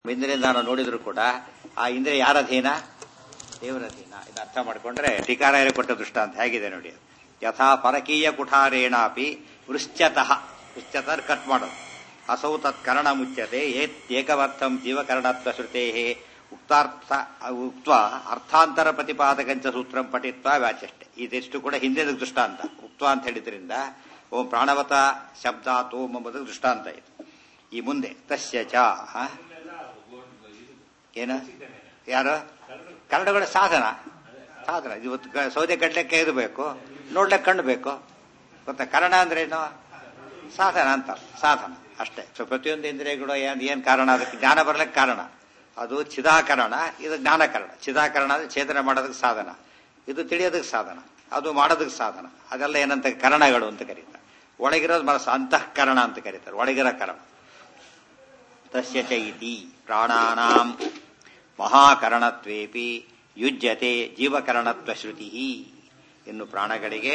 ಇಂದ್ರಿಯಿಂದ ನಾವು ನೋಡಿದ್ರು ಕೂಡ ಆ ಇಂದ್ರಿಯ ಯಾರ ಅಧೀನ ದೇವರ ಅಧೀನ ಇದು ಅರ್ಥ ಮಾಡ್ಕೊಂಡ್ರೆ ಟೀಕಾರಾಯರು ಕೊಟ್ಟ ದೃಷ್ಟಾಂತ ಹೇಗಿದೆ ನೋಡಿ ಅದು. ಯಥಾ ಪರಕೀಯ ಕುಠಾರೇಣಾಪಿ ವೃಶ್ಚತಃ ವೃಶ್ಚತ ಕಟ್ ಮಾಡೋದು ಅಸೌ ತತ್ಕರಣ ಮುಚ್ಯತೆ ಏತ್ ಏಕವರ್ಥಂ ಜೀವಕರಣತ್ವ ಶ್ರುತೇ ಉಕ್ತಾರ್ಥ ಉಕ್ತ ಅರ್ಥಾಂತರ ಪ್ರತಿಪಾದಕಂಚ ಸೂತ್ರಂ ಪಠಿತ್ವ ವ್ಯಾಚಷ್ಟೆ ಇದೆಷ್ಟು ಕೂಡ ಹಿಂದಿನ ದೃಷ್ಟಾಂತ ಉಕ್ತ ಅಂತ ಹೇಳಿದ್ರಿಂದ ಓಂ ಪ್ರಾಣವತ ಶಬ್ದಾತ್ ಓಂ ಎಂಬುದು ದೃಷ್ಟಾಂತ ಇದು ಈ ಮುಂದೆ ತಸ್ಯ ಚ ಹ? ಏನು ಯಾರು ಕನ್ನಡಗಳ ಸಾಧನ ಸಾಧನ ಇವತ್ತು ಗ- ಸೌದೆ ಕಟ್ಲಿಕ್ಕೆ ಇದು ಬೇಕು ನೋಡ್ಲಿಕ್ಕೆ ಕಣ್ಣು ಬೇಕು ಗೊತ್ತಾ ಕನ್ನಡ ಅಂದ್ರೇನು ಸಾಧನ ಅಂತ ಸಾಧನ ಅಷ್ಟೇ ಸೊ ಪ್ರತಿಯೊಂದು ಇಂದ್ರಿಯಗಳು ಏನ್ ಏನ್ ಕಾರಣ ಅದಕ್ಕೆ ಜ್ಞಾನ ಬರ್ಲಿಕ್ಕೆ ಕಾರಣ ಅದು ಚಿದಾಕರಣ ಇದು ಜ್ಞಾನಕರಣ ಚಿದಾಕರಣ ಅಂದ್ರೆ ಛೇದನ ಮಾಡೋದಕ್ಕೆ ಸಾಧನ ಇದು ತಿಳಿಯೋದಕ್ಕೆ ಸಾಧನ ಅದು ಮಾಡೋದಕ್ಕೆ ಸಾಧನ ಅದೆಲ್ಲ ಏನಂತ ಕರಣಗಳು ಅಂತ ಕರೀತಾರೆ ಒಳಗಿರೋದು ಮನಸ್ಸು ಅಂತಃಕರಣ ಅಂತ ಕರೀತಾರೆ ಒಳಗಿರೋ ಕರಣ ತಸ್ಯ ಚ ಇತಿ ಪ್ರಾಣಾನಾಂ ಮಹಾಕರಣತ್ವೇಪಿ ಯುಜ್ಯತೆ ಜೀವಕರಣತ್ವ ಶ್ರುತಿ ಇನ್ನು ಪ್ರಾಣಗಳಿಗೆ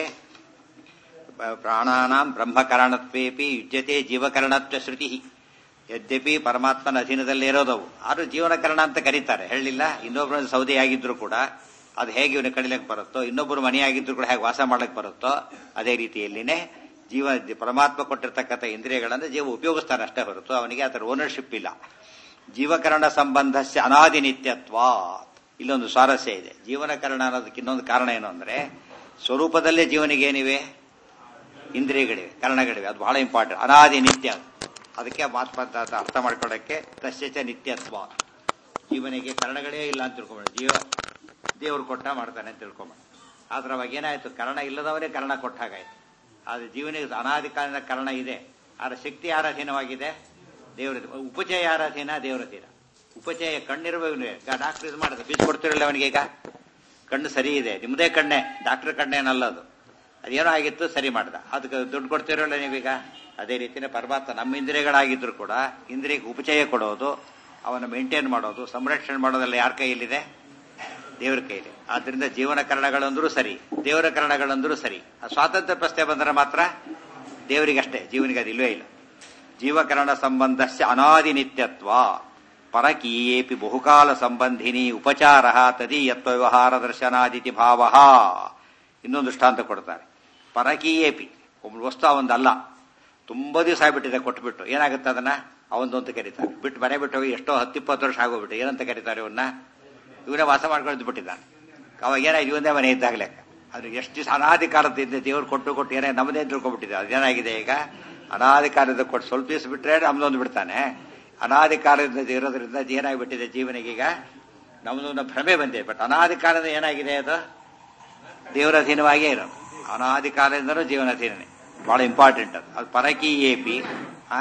ಬ- ಪ್ರಾಣಾನಾಂ ಬ್ರಹ್ಮಕರಣತ್ವೇಪಿ ಯುಜ್ಯತೆ ಜೀವಕರಣತ್ವ ಶ್ರುತಿ ಯದ್ಯಪಿ ಪರಮಾತ್ಮನ ಅಧೀನದಲ್ಲೇ ಇರೋದವು ಆದ್ರೂ ಜೀವನಕರಣ ಅಂತ ಕರೀತಾರೆ ಹೇಳಿಲ್ಲ ಇನ್ನೊಬ್ಬರ ಸೌದೆ ಆಗಿದ್ರು ಕೂಡ ಅದು ಹೇಗೆ ಇವನು ಕಡಿಲಕ್ಕೆ ಬರುತ್ತೋ ಇನ್ನೊಬ್ಬರು ಮನೆಯಾಗಿದ್ರು ಕೂಡ ಹೇಗೆ ವಾಸ ಮಾಡಕ್ಕೆ ಬರುತ್ತೋ ಅದೇ ರೀತಿಯಲ್ಲಿನೇ ಜೀವ ಪರಮಾತ್ಮ ಕೊಟ್ಟಿರ್ತಕ್ಕಂಥ ಇಂದ್ರಿಯಗಳನ್ನು ಜೀವ ಉಪಯೋಗಿಸ್ತಾನೆ ಅಷ್ಟೇ ಹೊರತು ಅವನಿಗೆ ಅದರ ಓನರ್ಶಿಪ್ ಇಲ್ಲ ಜೀವಕರಣ ಸಂಬಂಧಸ್ಯ ಅನಾದಿ ನಿತ್ಯತ್ವ ಇಲ್ಲೊಂದು ಸ್ವಾರಸ್ಯ ಇದೆ ಜೀವನಕರಣ ಅನ್ನೋದಕ್ಕೆ ಇನ್ನೊಂದು ಕಾರಣ ಏನು ಅಂದ್ರೆ ಸ್ವರೂಪದಲ್ಲೇ ಜೀವನಿಗೆ ಏನಿವೆ ಇಂದ್ರಿಯಗಳಿವೆ ಕರಣಗಳಿವೆ ಅದು ಬಹಳ ಇಂಪಾರ್ಟೆಂಟ್ ಅನಾದಿ ನಿತ್ಯ ಅದು. ಅದಕ್ಕೆ ಮಾತ್ಮ ಅಂತ ಅರ್ಥ ಮಾಡ್ಕೊಳ್ಳೋಕ್ಕೆ ತಸ್ಯಚ ನಿತ್ಯತ್ವ ಜೀವನಿಗೆ ಕರಣಗಳೇ ಇಲ್ಲ ಅಂತ ತಿಳ್ಕೊಂಬೇಡ ಜೀವ ದೇವರು ಕೊಟ್ಟ ಮಾಡ್ತಾನೆ ಅಂತ ತಿಳ್ಕೊಂಬೇಡ ಆದ್ರೆ ಅವಾಗ ಏನಾಯ್ತು ಕರ್ಣ ಇಲ್ಲದವರೇ ಕರ್ಣ ಕೊಟ್ಟ ಹಾಗಾಯ್ತು ಆದ್ರೆ ಜೀವನಿಗೆ ಅನಾದಿ ಕಾಲದ ಕರ್ಣ ಇದೆ ಆದ್ರೆ ಶಕ್ತಿ ಯಾರ ಅಧೀನವಾಗಿದೆ ದೇವರ ಉಪಚಯ ಯಾರ ಅಧೀನ ದೇವರ ಅಧೀನ ಉಪಚಯ ಕಣ್ಣಿರಬೇಕು ಡಾಕ್ಟರ್ ಇದು ಮಾಡಿದ್ರೆ ಬೀಸ್ ಕೊಡ್ತಿರಲ್ಲ ಅವನಿಗೆ ಈಗ ಕಣ್ಣು ಸರಿ ಇದೆ ನಿಮ್ಮದೇ ಕಣ್ಣೆ ಡಾಕ್ಟರ್ ಕಣ್ಣೇನಲ್ಲ ಅದು ಅದೇನೋ ಆಗಿತ್ತು ಸರಿ ಮಾಡ್ದ ಅದಕ್ಕೆ ದುಡ್ಡು ಕೊಡ್ತಿರಲ್ಲ ನೀವೀಗ ಅದೇ ರೀತಿನೇ ಪರಮಾತ್ಮ ನಮ್ಮ ಇಂದ್ರಿಯಗಳಾಗಿದ್ರು ಕೂಡ ಇಂದ್ರಿಯಕ್ಕೆ ಉಪಚಯ ಕೊಡೋದು ಅವನ ಮೇಂಟೈನ್ ಮಾಡೋದು ಸಂರಕ್ಷಣೆ ಮಾಡೋದೆಲ್ಲ ಯಾರ ಕೈಯಲ್ಲಿದೆ ದೇವರ ಕೈಲಿ ಆದ್ರಿಂದ ಜೀವನ ಕರಣಗಳಂದ್ರೂ ಸರಿ ದೇವರ ಕರಣಗಳಂದ್ರೂ ಸರಿ ಆ ಸ್ವಾತಂತ್ರ್ಯ ಪ್ರಶ್ನೆ ಬಂದರೆ ಮಾತ್ರ ದೇವರಿಗಷ್ಟೇ ಜೀವನಿಗೆ ಅದು ಇಲ್ವೇ ಇಲ್ಲ ಜೀವಕರಣ ಸಂಬಂಧಸ್ಯ ಅನಾದಿ ನಿತ್ಯತ್ವ ಪರಕೀಯೇಪಿ ಬಹುಕಾಲ ಸಂಬಂಧಿನಿ ಉಪಚಾರ ತದೀಯತ್ವ ವ್ಯವಹಾರ ದರ್ಶನಾದಿತಿ ಭಾವ ಇನ್ನೊಂದು ದೃಷ್ಟಾಂತ ಕೊಡ್ತಾರೆ ಪರಕೀಯೇಪಿ ಒಬ್ಬ ವಸ್ತು ಅವೊಂದಲ್ಲ ತುಂಬಾ ದಿವಸ ಆಗ್ಬಿಟ್ಟಿದೆ ಕೊಟ್ಬಿಟ್ಟು ಏನಾಗುತ್ತೆ ಅದನ್ನ ಅವೊಂದು ಅಂತ ಕರೀತಾರೆ ಬಿಟ್ಟು ಮನೆ ಬಿಟ್ಟು ಹೋಗಿ ಎಷ್ಟೋ ಹತ್ತಿಪ್ಪತ್ತು ವರ್ಷ ಆಗೋಗ್ಬಿಟ್ಟು ಏನಂತ ಕರೀತಾರೆ ಇವನ್ನ ಇವನೇ ವಾಸ ಮಾಡ್ಕೊಂಡು ಬಿಟ್ಟಿದ್ದಾನೆ ಅವಾಗ ಏನಾಯ್ತು ಇವನೇ ಮನೆ ಇದ್ದಾಗಲೇ ಅದು ಎಷ್ಟು ದಿವಸ ಅನಾದಿ ಕಾಲದಿಂದ ದೇವ್ರು ಕೊಟ್ಟು ಕೊಟ್ಟು ಏನೇ ನಮ್ಮದೇ ತಿಳ್ಕೊಂಡ್ಬಿಟ್ಟಿದೆ ಅದೇನಾಗಿದೆ ಈಗ ಅನಾದಿ ಕಾಲದ ಕೊಟ್ಟು ಸ್ವಲ್ಪ ದಿವಸ ಬಿಟ್ಟರೆ ನಮ್ದೊಂದು ಬಿಡ್ತಾನೆ ಅನಾದಿ ಕಾಲದಿಂದ ಇರೋದ್ರಿಂದ ಏನಾಗ್ಬಿಟ್ಟಿದೆ ಜೀವನಿಗೆ ಈಗ ನಮ್ದೊಂದು ಭ್ರಮೆ ಬಂದಿದೆ ಬಟ್ ಅನಾದಿ ಕಾಲದ ಏನಾಗಿದೆ ಅದು ದೇವರ ಅಧೀನವಾಗಿಯೇ ಇರೋದು ಅನಾದಿ ಕಾಲದಿಂದಲೂ ಜೀವನ ಅಧೀನನೇ ಬಹಳ ಇಂಪಾರ್ಟೆಂಟ್ ಅದು ಅದು ಪರಕೀಯೇಪಿ ಆ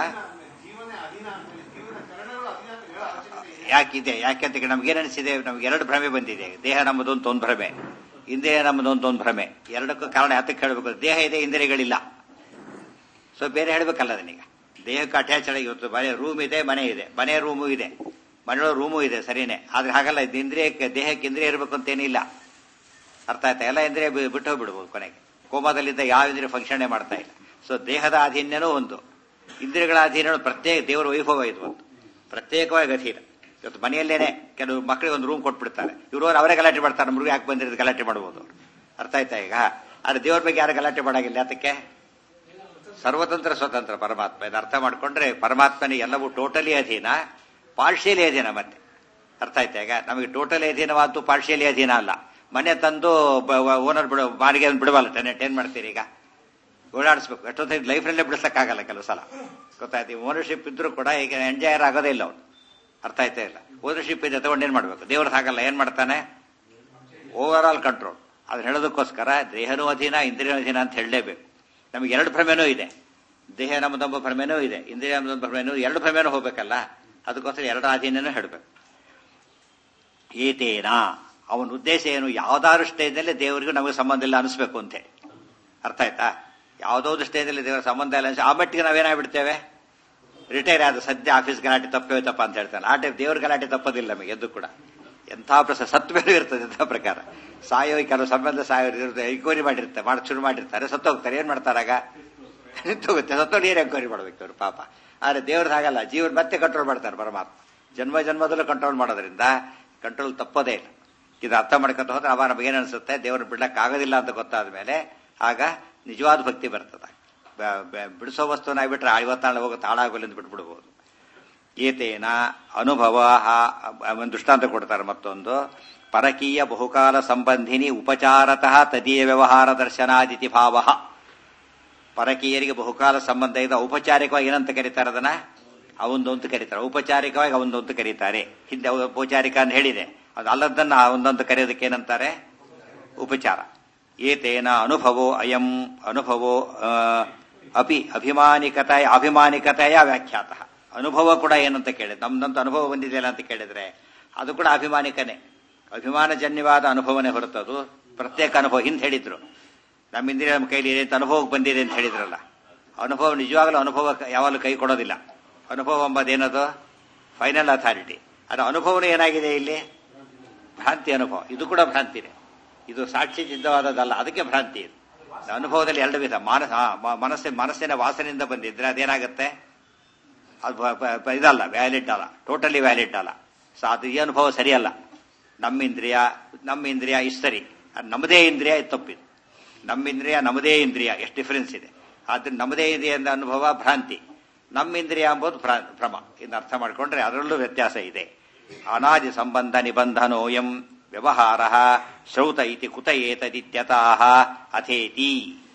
ಯಾಕಿದೆ ಯಾಕೆಂತ ನಮ್ಗೆ ಏನ್ ಅನಿಸಿದೆ ನಮ್ಗೆ ಎರಡು ಭ್ರಮೆ ಬಂದಿದೆ ದೇಹ ನಮ್ಮದೊಂದು ಒಂದು ಭ್ರಮೆ ಇಂದ್ರಿಯ ನಮ್ಮದೊಂದು ಒಂದು ಭ್ರಮೆ ಎರಡಕ್ಕೂ ಕಾರಣ ಯಾತಕ್ಕೆ ಹೇಳಬೇಕು ದೇಹ ಇದೆ ಇಂದ್ರಿಯಗಳಿಲ್ಲ ಸೊ ಬೇರೆ ಹೇಳ್ಬೇಕಲ್ಲ ಅದನ್ನೀಗ ದೇಹಕ್ಕೆ ಅಟ್ಯಾಚ್ ಆಗಿ ಇವತ್ತು ಮನೆ ರೂಮ್ ಇದೆ ಮನೆ ಇದೆ ಮನೆ ರೂಮು ಇದೆ ಮನೆಯೊಳ ರೂಮು ಇದೆ ಸರಿನೇ ಆದ್ರೆ ಹಾಗಲ್ಲ ಇದು ಇಂದ್ರಿಯಕ್ಕೆ ದೇಹಕ್ಕೆ ಇಂದ್ರಿಯ ಇರಬೇಕು ಅಂತೇನಿಲ್ಲ ಅರ್ಥ ಆಯ್ತಾ ಎಲ್ಲ ಇಂದ್ರಿಯ ಬಿ- ಬಿಟ್ಟು ಹೋಗ್ಬಿಡ್ಬೋದು ಕೊನೆಗೆ ಕೋಮಾದಲ್ಲಿದ್ದ ಯಾವ ಇಂದ್ರಿಯ ಫಂಕ್ಷನ್ ಮಾಡ್ತಾ ಇಲ್ಲ ಸೊ ದೇಹದ ಅಧೀನ್ಯನೂ ಒಂದು ಇಂದ್ರಿಯಗಳ ಅಧೀನ ಪ್ರತ್ಯೇಕ ದೇವರ ವೈಭವ ಇದು ಒಂದು ಪ್ರತ್ಯೇಕವಾಗಿ ಅಧೀನ ಇವತ್ತು ಮನೆಯಲ್ಲೇನೆ ಕೆಲವು ಮಕ್ಕಳಿಗೆ ಒಂದು ರೂಮ್ ಕೊಟ್ಬಿಡ್ತಾರೆ ಇವರು ಅವರೇ ಗಲಾಟೆ ಮಾಡ್ತಾರೆ ನಮ್ಗೆ ಯಾಕೆ ಬಂದಿರೋದು ಗಲಾಟೆ ಮಾಡ್ಬೋದು ಅವ್ರು. ಅರ್ಥ ಆಯ್ತಾ ಈಗ ಆದ್ರೆ ದೇವ್ರ ಬಗ್ಗೆ ಯಾರು ಗಲಾಟೆ ಮಾಡಾಗಿಲ್ಲ ಅದಕ್ಕೆ ಸರ್ವತಂತ್ರ ಸ್ವತಂತ್ರ ಪರಮಾತ್ಮ ಇದು ಅರ್ಥ ಮಾಡ್ಕೊಂಡ್ರೆ ಪರಮಾತ್ಮನಿಗೆ ಎಲ್ಲವೂ ಟೋಟಲಿ ಅಧೀನ ಪಾರ್ಷಿಯಲಿ ಅಧೀನ ಮತ್ತೆ ಅರ್ಥ ಆಯ್ತಾ ಈಗ ನಮಗೆ ಟೋಟಲಿ ಅಧೀನವಾದ್ದು ಪಾರ್ಷಿಯಲಿ ಅಧೀನ ಅಲ್ಲ ಮನೆ ತಂದು ಓನರ್ ಬಿಡೋ ಬಾಡಿಗೆ ಬಿಡಬಲ್ಲ ಟೆನೆಂಟ್ ಏನ್ ಮಾಡ್ತೀರಿ ಈಗ ಓಡಾಡಿಸ್ಬೇಕು ಎಷ್ಟೊತ್ತಿಗೆ ಲೈಫ್ನಲ್ಲೇ ಬಿಡಿಸಕ್ಕಾಗಲ್ಲ ಕೆಲವು ಸಲ ಗೊತ್ತಾಯ್ತು ಓನರ್ಶಿಪ್ ಇದ್ರೂ ಕೂಡ ಈಗ ಎಂಜಾಯರ್ ಆಗೋದೇ ಇಲ್ಲ ಅವ್ನು ಅರ್ಥ ಆಯ್ತಾ ಇಲ್ಲ ಓನರ್ಶಿಪ್ ಇದೆ ತಗೊಂಡು ಏನ್ ಮಾಡ್ಬೇಕು ದೇವ್ರ ಹಾಗಲ್ಲ ಏನ್ ಮಾಡ್ತಾನೆ ಓವರ್ ಆಲ್ ಕಂಟ್ರೋಲ್ ಅದನ್ನ ಹೇಳೋದಕ್ಕೋಸ್ಕರ ದೇಹನೂ ಅಧೀನ ಇಂದ್ರಿಯ ಅಧೀನ ಅಂತ ಹೇಳಲೇಬೇಕು ನಮಗೆ ಎರಡು ಭ್ರಮೆನೂ ಇದೆ ದೇಹ ನಮ್ಮದೊಬ್ಬ ಭ್ರಮೆನೂ ಇದೆ ಇಂದ್ರಿಯ ನಮ್ಮದೊಬ್ಬ ಭ್ರಮೆನೂ ಎರಡು ಭ್ರಮೆನೂ ಹೋಗ್ಬೇಕಲ್ಲ ಅದಕ್ಕೋಸ್ಕರ ಎರಡು ಅಧೀನನೂ ಹೇಳಬೇಕು ಏತೇನ ಅವನ ಉದ್ದೇಶ ಏನು ಯಾವ್ದಾದ್ರು ಸ್ಟೇಜ್ನಲ್ಲಿ ದೇವರಿಗೂ ನಮಗೆ ಸಂಬಂಧ ಇಲ್ಲ ಅನಿಸ್ಬೇಕು ಅಂತ ಹೇಳಿ ಅರ್ಥ ಆಯ್ತಾ ಯಾವುದೋ ಸ್ಟೇಜಲ್ಲಿ ದೇವರ ಸಂಬಂಧ ಇಲ್ಲ ಅನ್ಸಿ ಆ ಮಟ್ಟಿಗೆ ನಾವೇನಾಗ್ಬಿಡ್ತೇವೆ ರಿಟೈರ್ ಆದ ಸದ್ಯ ಆಫೀಸ್ ಗಲಾಟೆ ತಪ್ಪೇ ತಪ್ಪ ಅಂತ ಹೇಳ್ತಾನೆ ಆ ಟೈಪ್ ದೇವ್ರ ಗಲಾಟೆ ತಪ್ಪೋದಿಲ್ಲ ನಮಗೆ ಎದ್ದು ಕೂಡ ಎಂಥ ಪ್ರಸ ಸತ್ ಮೇಲೆ ಇರ್ತದೆ ಎಂಥ ಪ್ರಕಾರ ಸಾಯೋ ಕೆಲವು ಸಂಬಂಧ ಸಾಯೋ ಇರುತ್ತೆ ಎಂಕ್ವೈರಿ ಮಾಡಿರ್ತಾರೆ ಮಾಡಿ ಶುರು ಮಾಡಿರ್ತಾರೆ ಸತ್ತೋಗ್ತಾರೆ ಏನ್ ಮಾಡ್ತಾರಾಗ ನಿಂತೋಗುತ್ತೆ ಸತ್ತೋಡಿ ಏನು ಎಂಕ್ವೈರಿ ಮಾಡ್ಬೇಕು ಅವ್ರು ಪಾಪ ಆದ್ರೆ ದೇವ್ರದ್ದು ಹಾಗಲ್ಲ ಜೀವನ ಮತ್ತೆ ಕಂಟ್ರೋಲ್ ಮಾಡ್ತಾರೆ ಪರಮಾತ್ಮ ಜನ್ಮ ಜನ್ಮದಲ್ಲೂ ಕಂಟ್ರೋಲ್ ಮಾಡೋದ್ರಿಂದ ಕಂಟ್ರೋಲ್ ತಪ್ಪೋದೇ ಇಲ್ಲ ಇದು ಅರ್ಥ ಮಾಡ್ಕೊತ ಹೋದ್ರೆ ಅವ ನಮಗೆ ಏನು ಅನ್ಸುತ್ತೆ ದೇವ್ರನ್ನ ಬಿಡಕ್ ಆಗೋದಿಲ್ಲ ಅಂತ ಗೊತ್ತಾದ ಮೇಲೆ ಆಗ ನಿಜವಾದ ಭಕ್ತಿ ಬರ್ತದೆ ಬ- ಬ- ಬಿಡಿಸೋ ವಸ್ತುನ ಬಿಟ್ರೆ ಐವತ್ತಾಳು ಹೋಗುತ್ತೆ ಹಾಳಾಗೋಲ್ಲ ಅಂತ ಬಿಟ್ಬಿಡ್ಬೋದು ಏತೇನ ಅನುಭವ ಒಂದು ದೃಷ್ಟಾಂತ ಕೊಡ್ತಾರೆ ಮತ್ತೊಂದು ಪರಕೀಯ ಬಹುಕಾಲ ಸಂಬಂಧಿನಿ ಉಪಚಾರತಃ ತದೀಯ ವ್ಯವಹಾರ ದರ್ಶನಾದಿತಿ ಭಾವ ಪರಕೀಯರಿಗೆ ಬಹುಕಾಲ ಸಂಬಂಧ ಇದೆ ಔಪಚಾರಿಕವಾಗಿ ಏನಂತ ಕರೀತಾರೆ ಅದನ್ನ ಅವಂದು ಅಂತ ಕರೀತಾರೆ ಔಪಚಾರಿಕವಾಗಿ ಅವಂದು ಅಂತ ಕರೀತಾರೆ ಹಿಂದೆ ಅವು ಔಪಚಾರಿಕ ಅಂತ ಹೇಳಿದೆ ಅದು ಅಲ್ಲದನ್ನ ಒಂದೊಂದು ಕರೆಯೋದಕ್ಕೆ ಏನಂತಾರೆ ಉಪಚಾರ ಏತೇನ ಅನುಭವೋ ಅಯಂ ಅನುಭವೋ ಆ, ಅಪಿ ಅಭಿಮಾನಿಕತೆಯ ಅಭಿಮಾನಿಕತೆಯ ವ್ಯಾಖ್ಯಾತ ಅನುಭವ ಕೂಡ ಏನಂತ ಕೇಳಿದ್ರೆ ನಮ್ದಂತ ಅನುಭವ ಬಂದಿದೆಯಲ್ಲ ಅಂತ ಕೇಳಿದ್ರೆ ಅದು ಕೂಡ ಅಭಿಮಾನಿಕನೇ ಅಭಿಮಾನಜನ್ಯವಾದ ಅನುಭವನೇ ಹೊರತದು ಪ್ರತ್ಯೇಕ ಅನುಭವ ಹಿಂದೆ ಹೇಳಿದ್ರು ನಮ್ಮ ಇಂದ್ರಿಯ ನಮ್ಮ ಕೈಲಿ ಇದೆ ಅಂತ ಅನುಭವಕ್ಕೆ ಬಂದಿದೆ ಅಂತ ಹೇಳಿದ್ರಲ್ಲ ಅನುಭವ ನಿಜವಾಗಲೂ ಅನುಭವ ಯಾವಾಗಲೂ ಕೈ ಕೊಡೋದಿಲ್ಲ ಅನುಭವ ಎಂಬುದೇನದು ಫೈನಲ್ ಅಥಾರಿಟಿ ಅದು ಅನುಭವನೇ ಏನಾಗಿದೆ ಇಲ್ಲಿ ಭ್ರಾಂತಿ ಅನುಭವ ಇದು ಕೂಡ ಭ್ರಾಂತಿನೇ ಇದು ಸಾಕ್ಷಿ ಸಿದ್ಧವಾದದ್ದಲ್ಲ ಅದಕ್ಕೆ ಭ್ರಾಂತಿ ಇದು ಅನುಭವದಲ್ಲಿ ಎರಡು ವಿಧ ಮಾನಸ ಆ, ಮ- ಮನಸ್ಸಿನ ಮನಸ್ಸಿನ ವಾಸನೆಯಿಂದ ಬಂದಿದ್ರೆ ಅದೇನಾಗುತ್ತೆ ಅದು ಬ- ಬ- ಬ- ಇದಲ್ಲ ವ್ಯಾಲಿಡ್ ಅಲ್ಲ ಟೋಟಲಿ ವ್ಯಾಲಿಡ್ ಅಲ್ಲ ಸೊ ಅದು ಈ ಅನುಭವ ಸರಿಯಲ್ಲ ನಮ್ಮ ಇಂದ್ರಿಯ ನಮ್ಮ ಇಂದ್ರಿಯ ಇಷ್ಟು ಸರಿ ಅದು ನಮ್ಮದೇ ಇಂದ್ರಿಯ ಇದು ತಪ್ಪಿದು ನಮ್ಮ ಇಂದ್ರಿಯ ನಮ್ಮದೇ ಇಂದ್ರಿಯ ಎಷ್ಟು ಡಿಫರೆನ್ಸ್ ಇದೆ ಆದ್ರೆ ನಮ್ಮದೇ ಇದೆ ಎಂದ ಅನುಭವ ಭ್ರಾಂತಿ ನಮ್ಮ ಇಂದ್ರಿಯ ಎಂಬುದು ಭ್ರಾ- ಭ್ರಮ ಇನ್ನು ಅರ್ಥ ಮಾಡ್ಕೊಂಡ್ರೆ ಅದರಲ್ಲೂ ವ್ಯತ್ಯಾಸ ಇದೆ ಅನಾದಿ ಸಂಬಂಧ ನಿಬಂಧನೋಯಂ ವ್ಯವಹಾರ ಶ್ರೌತ ಇತಿ ಕುತ ಏತದಿತ್ಯತಃ ಅಥೇತಿ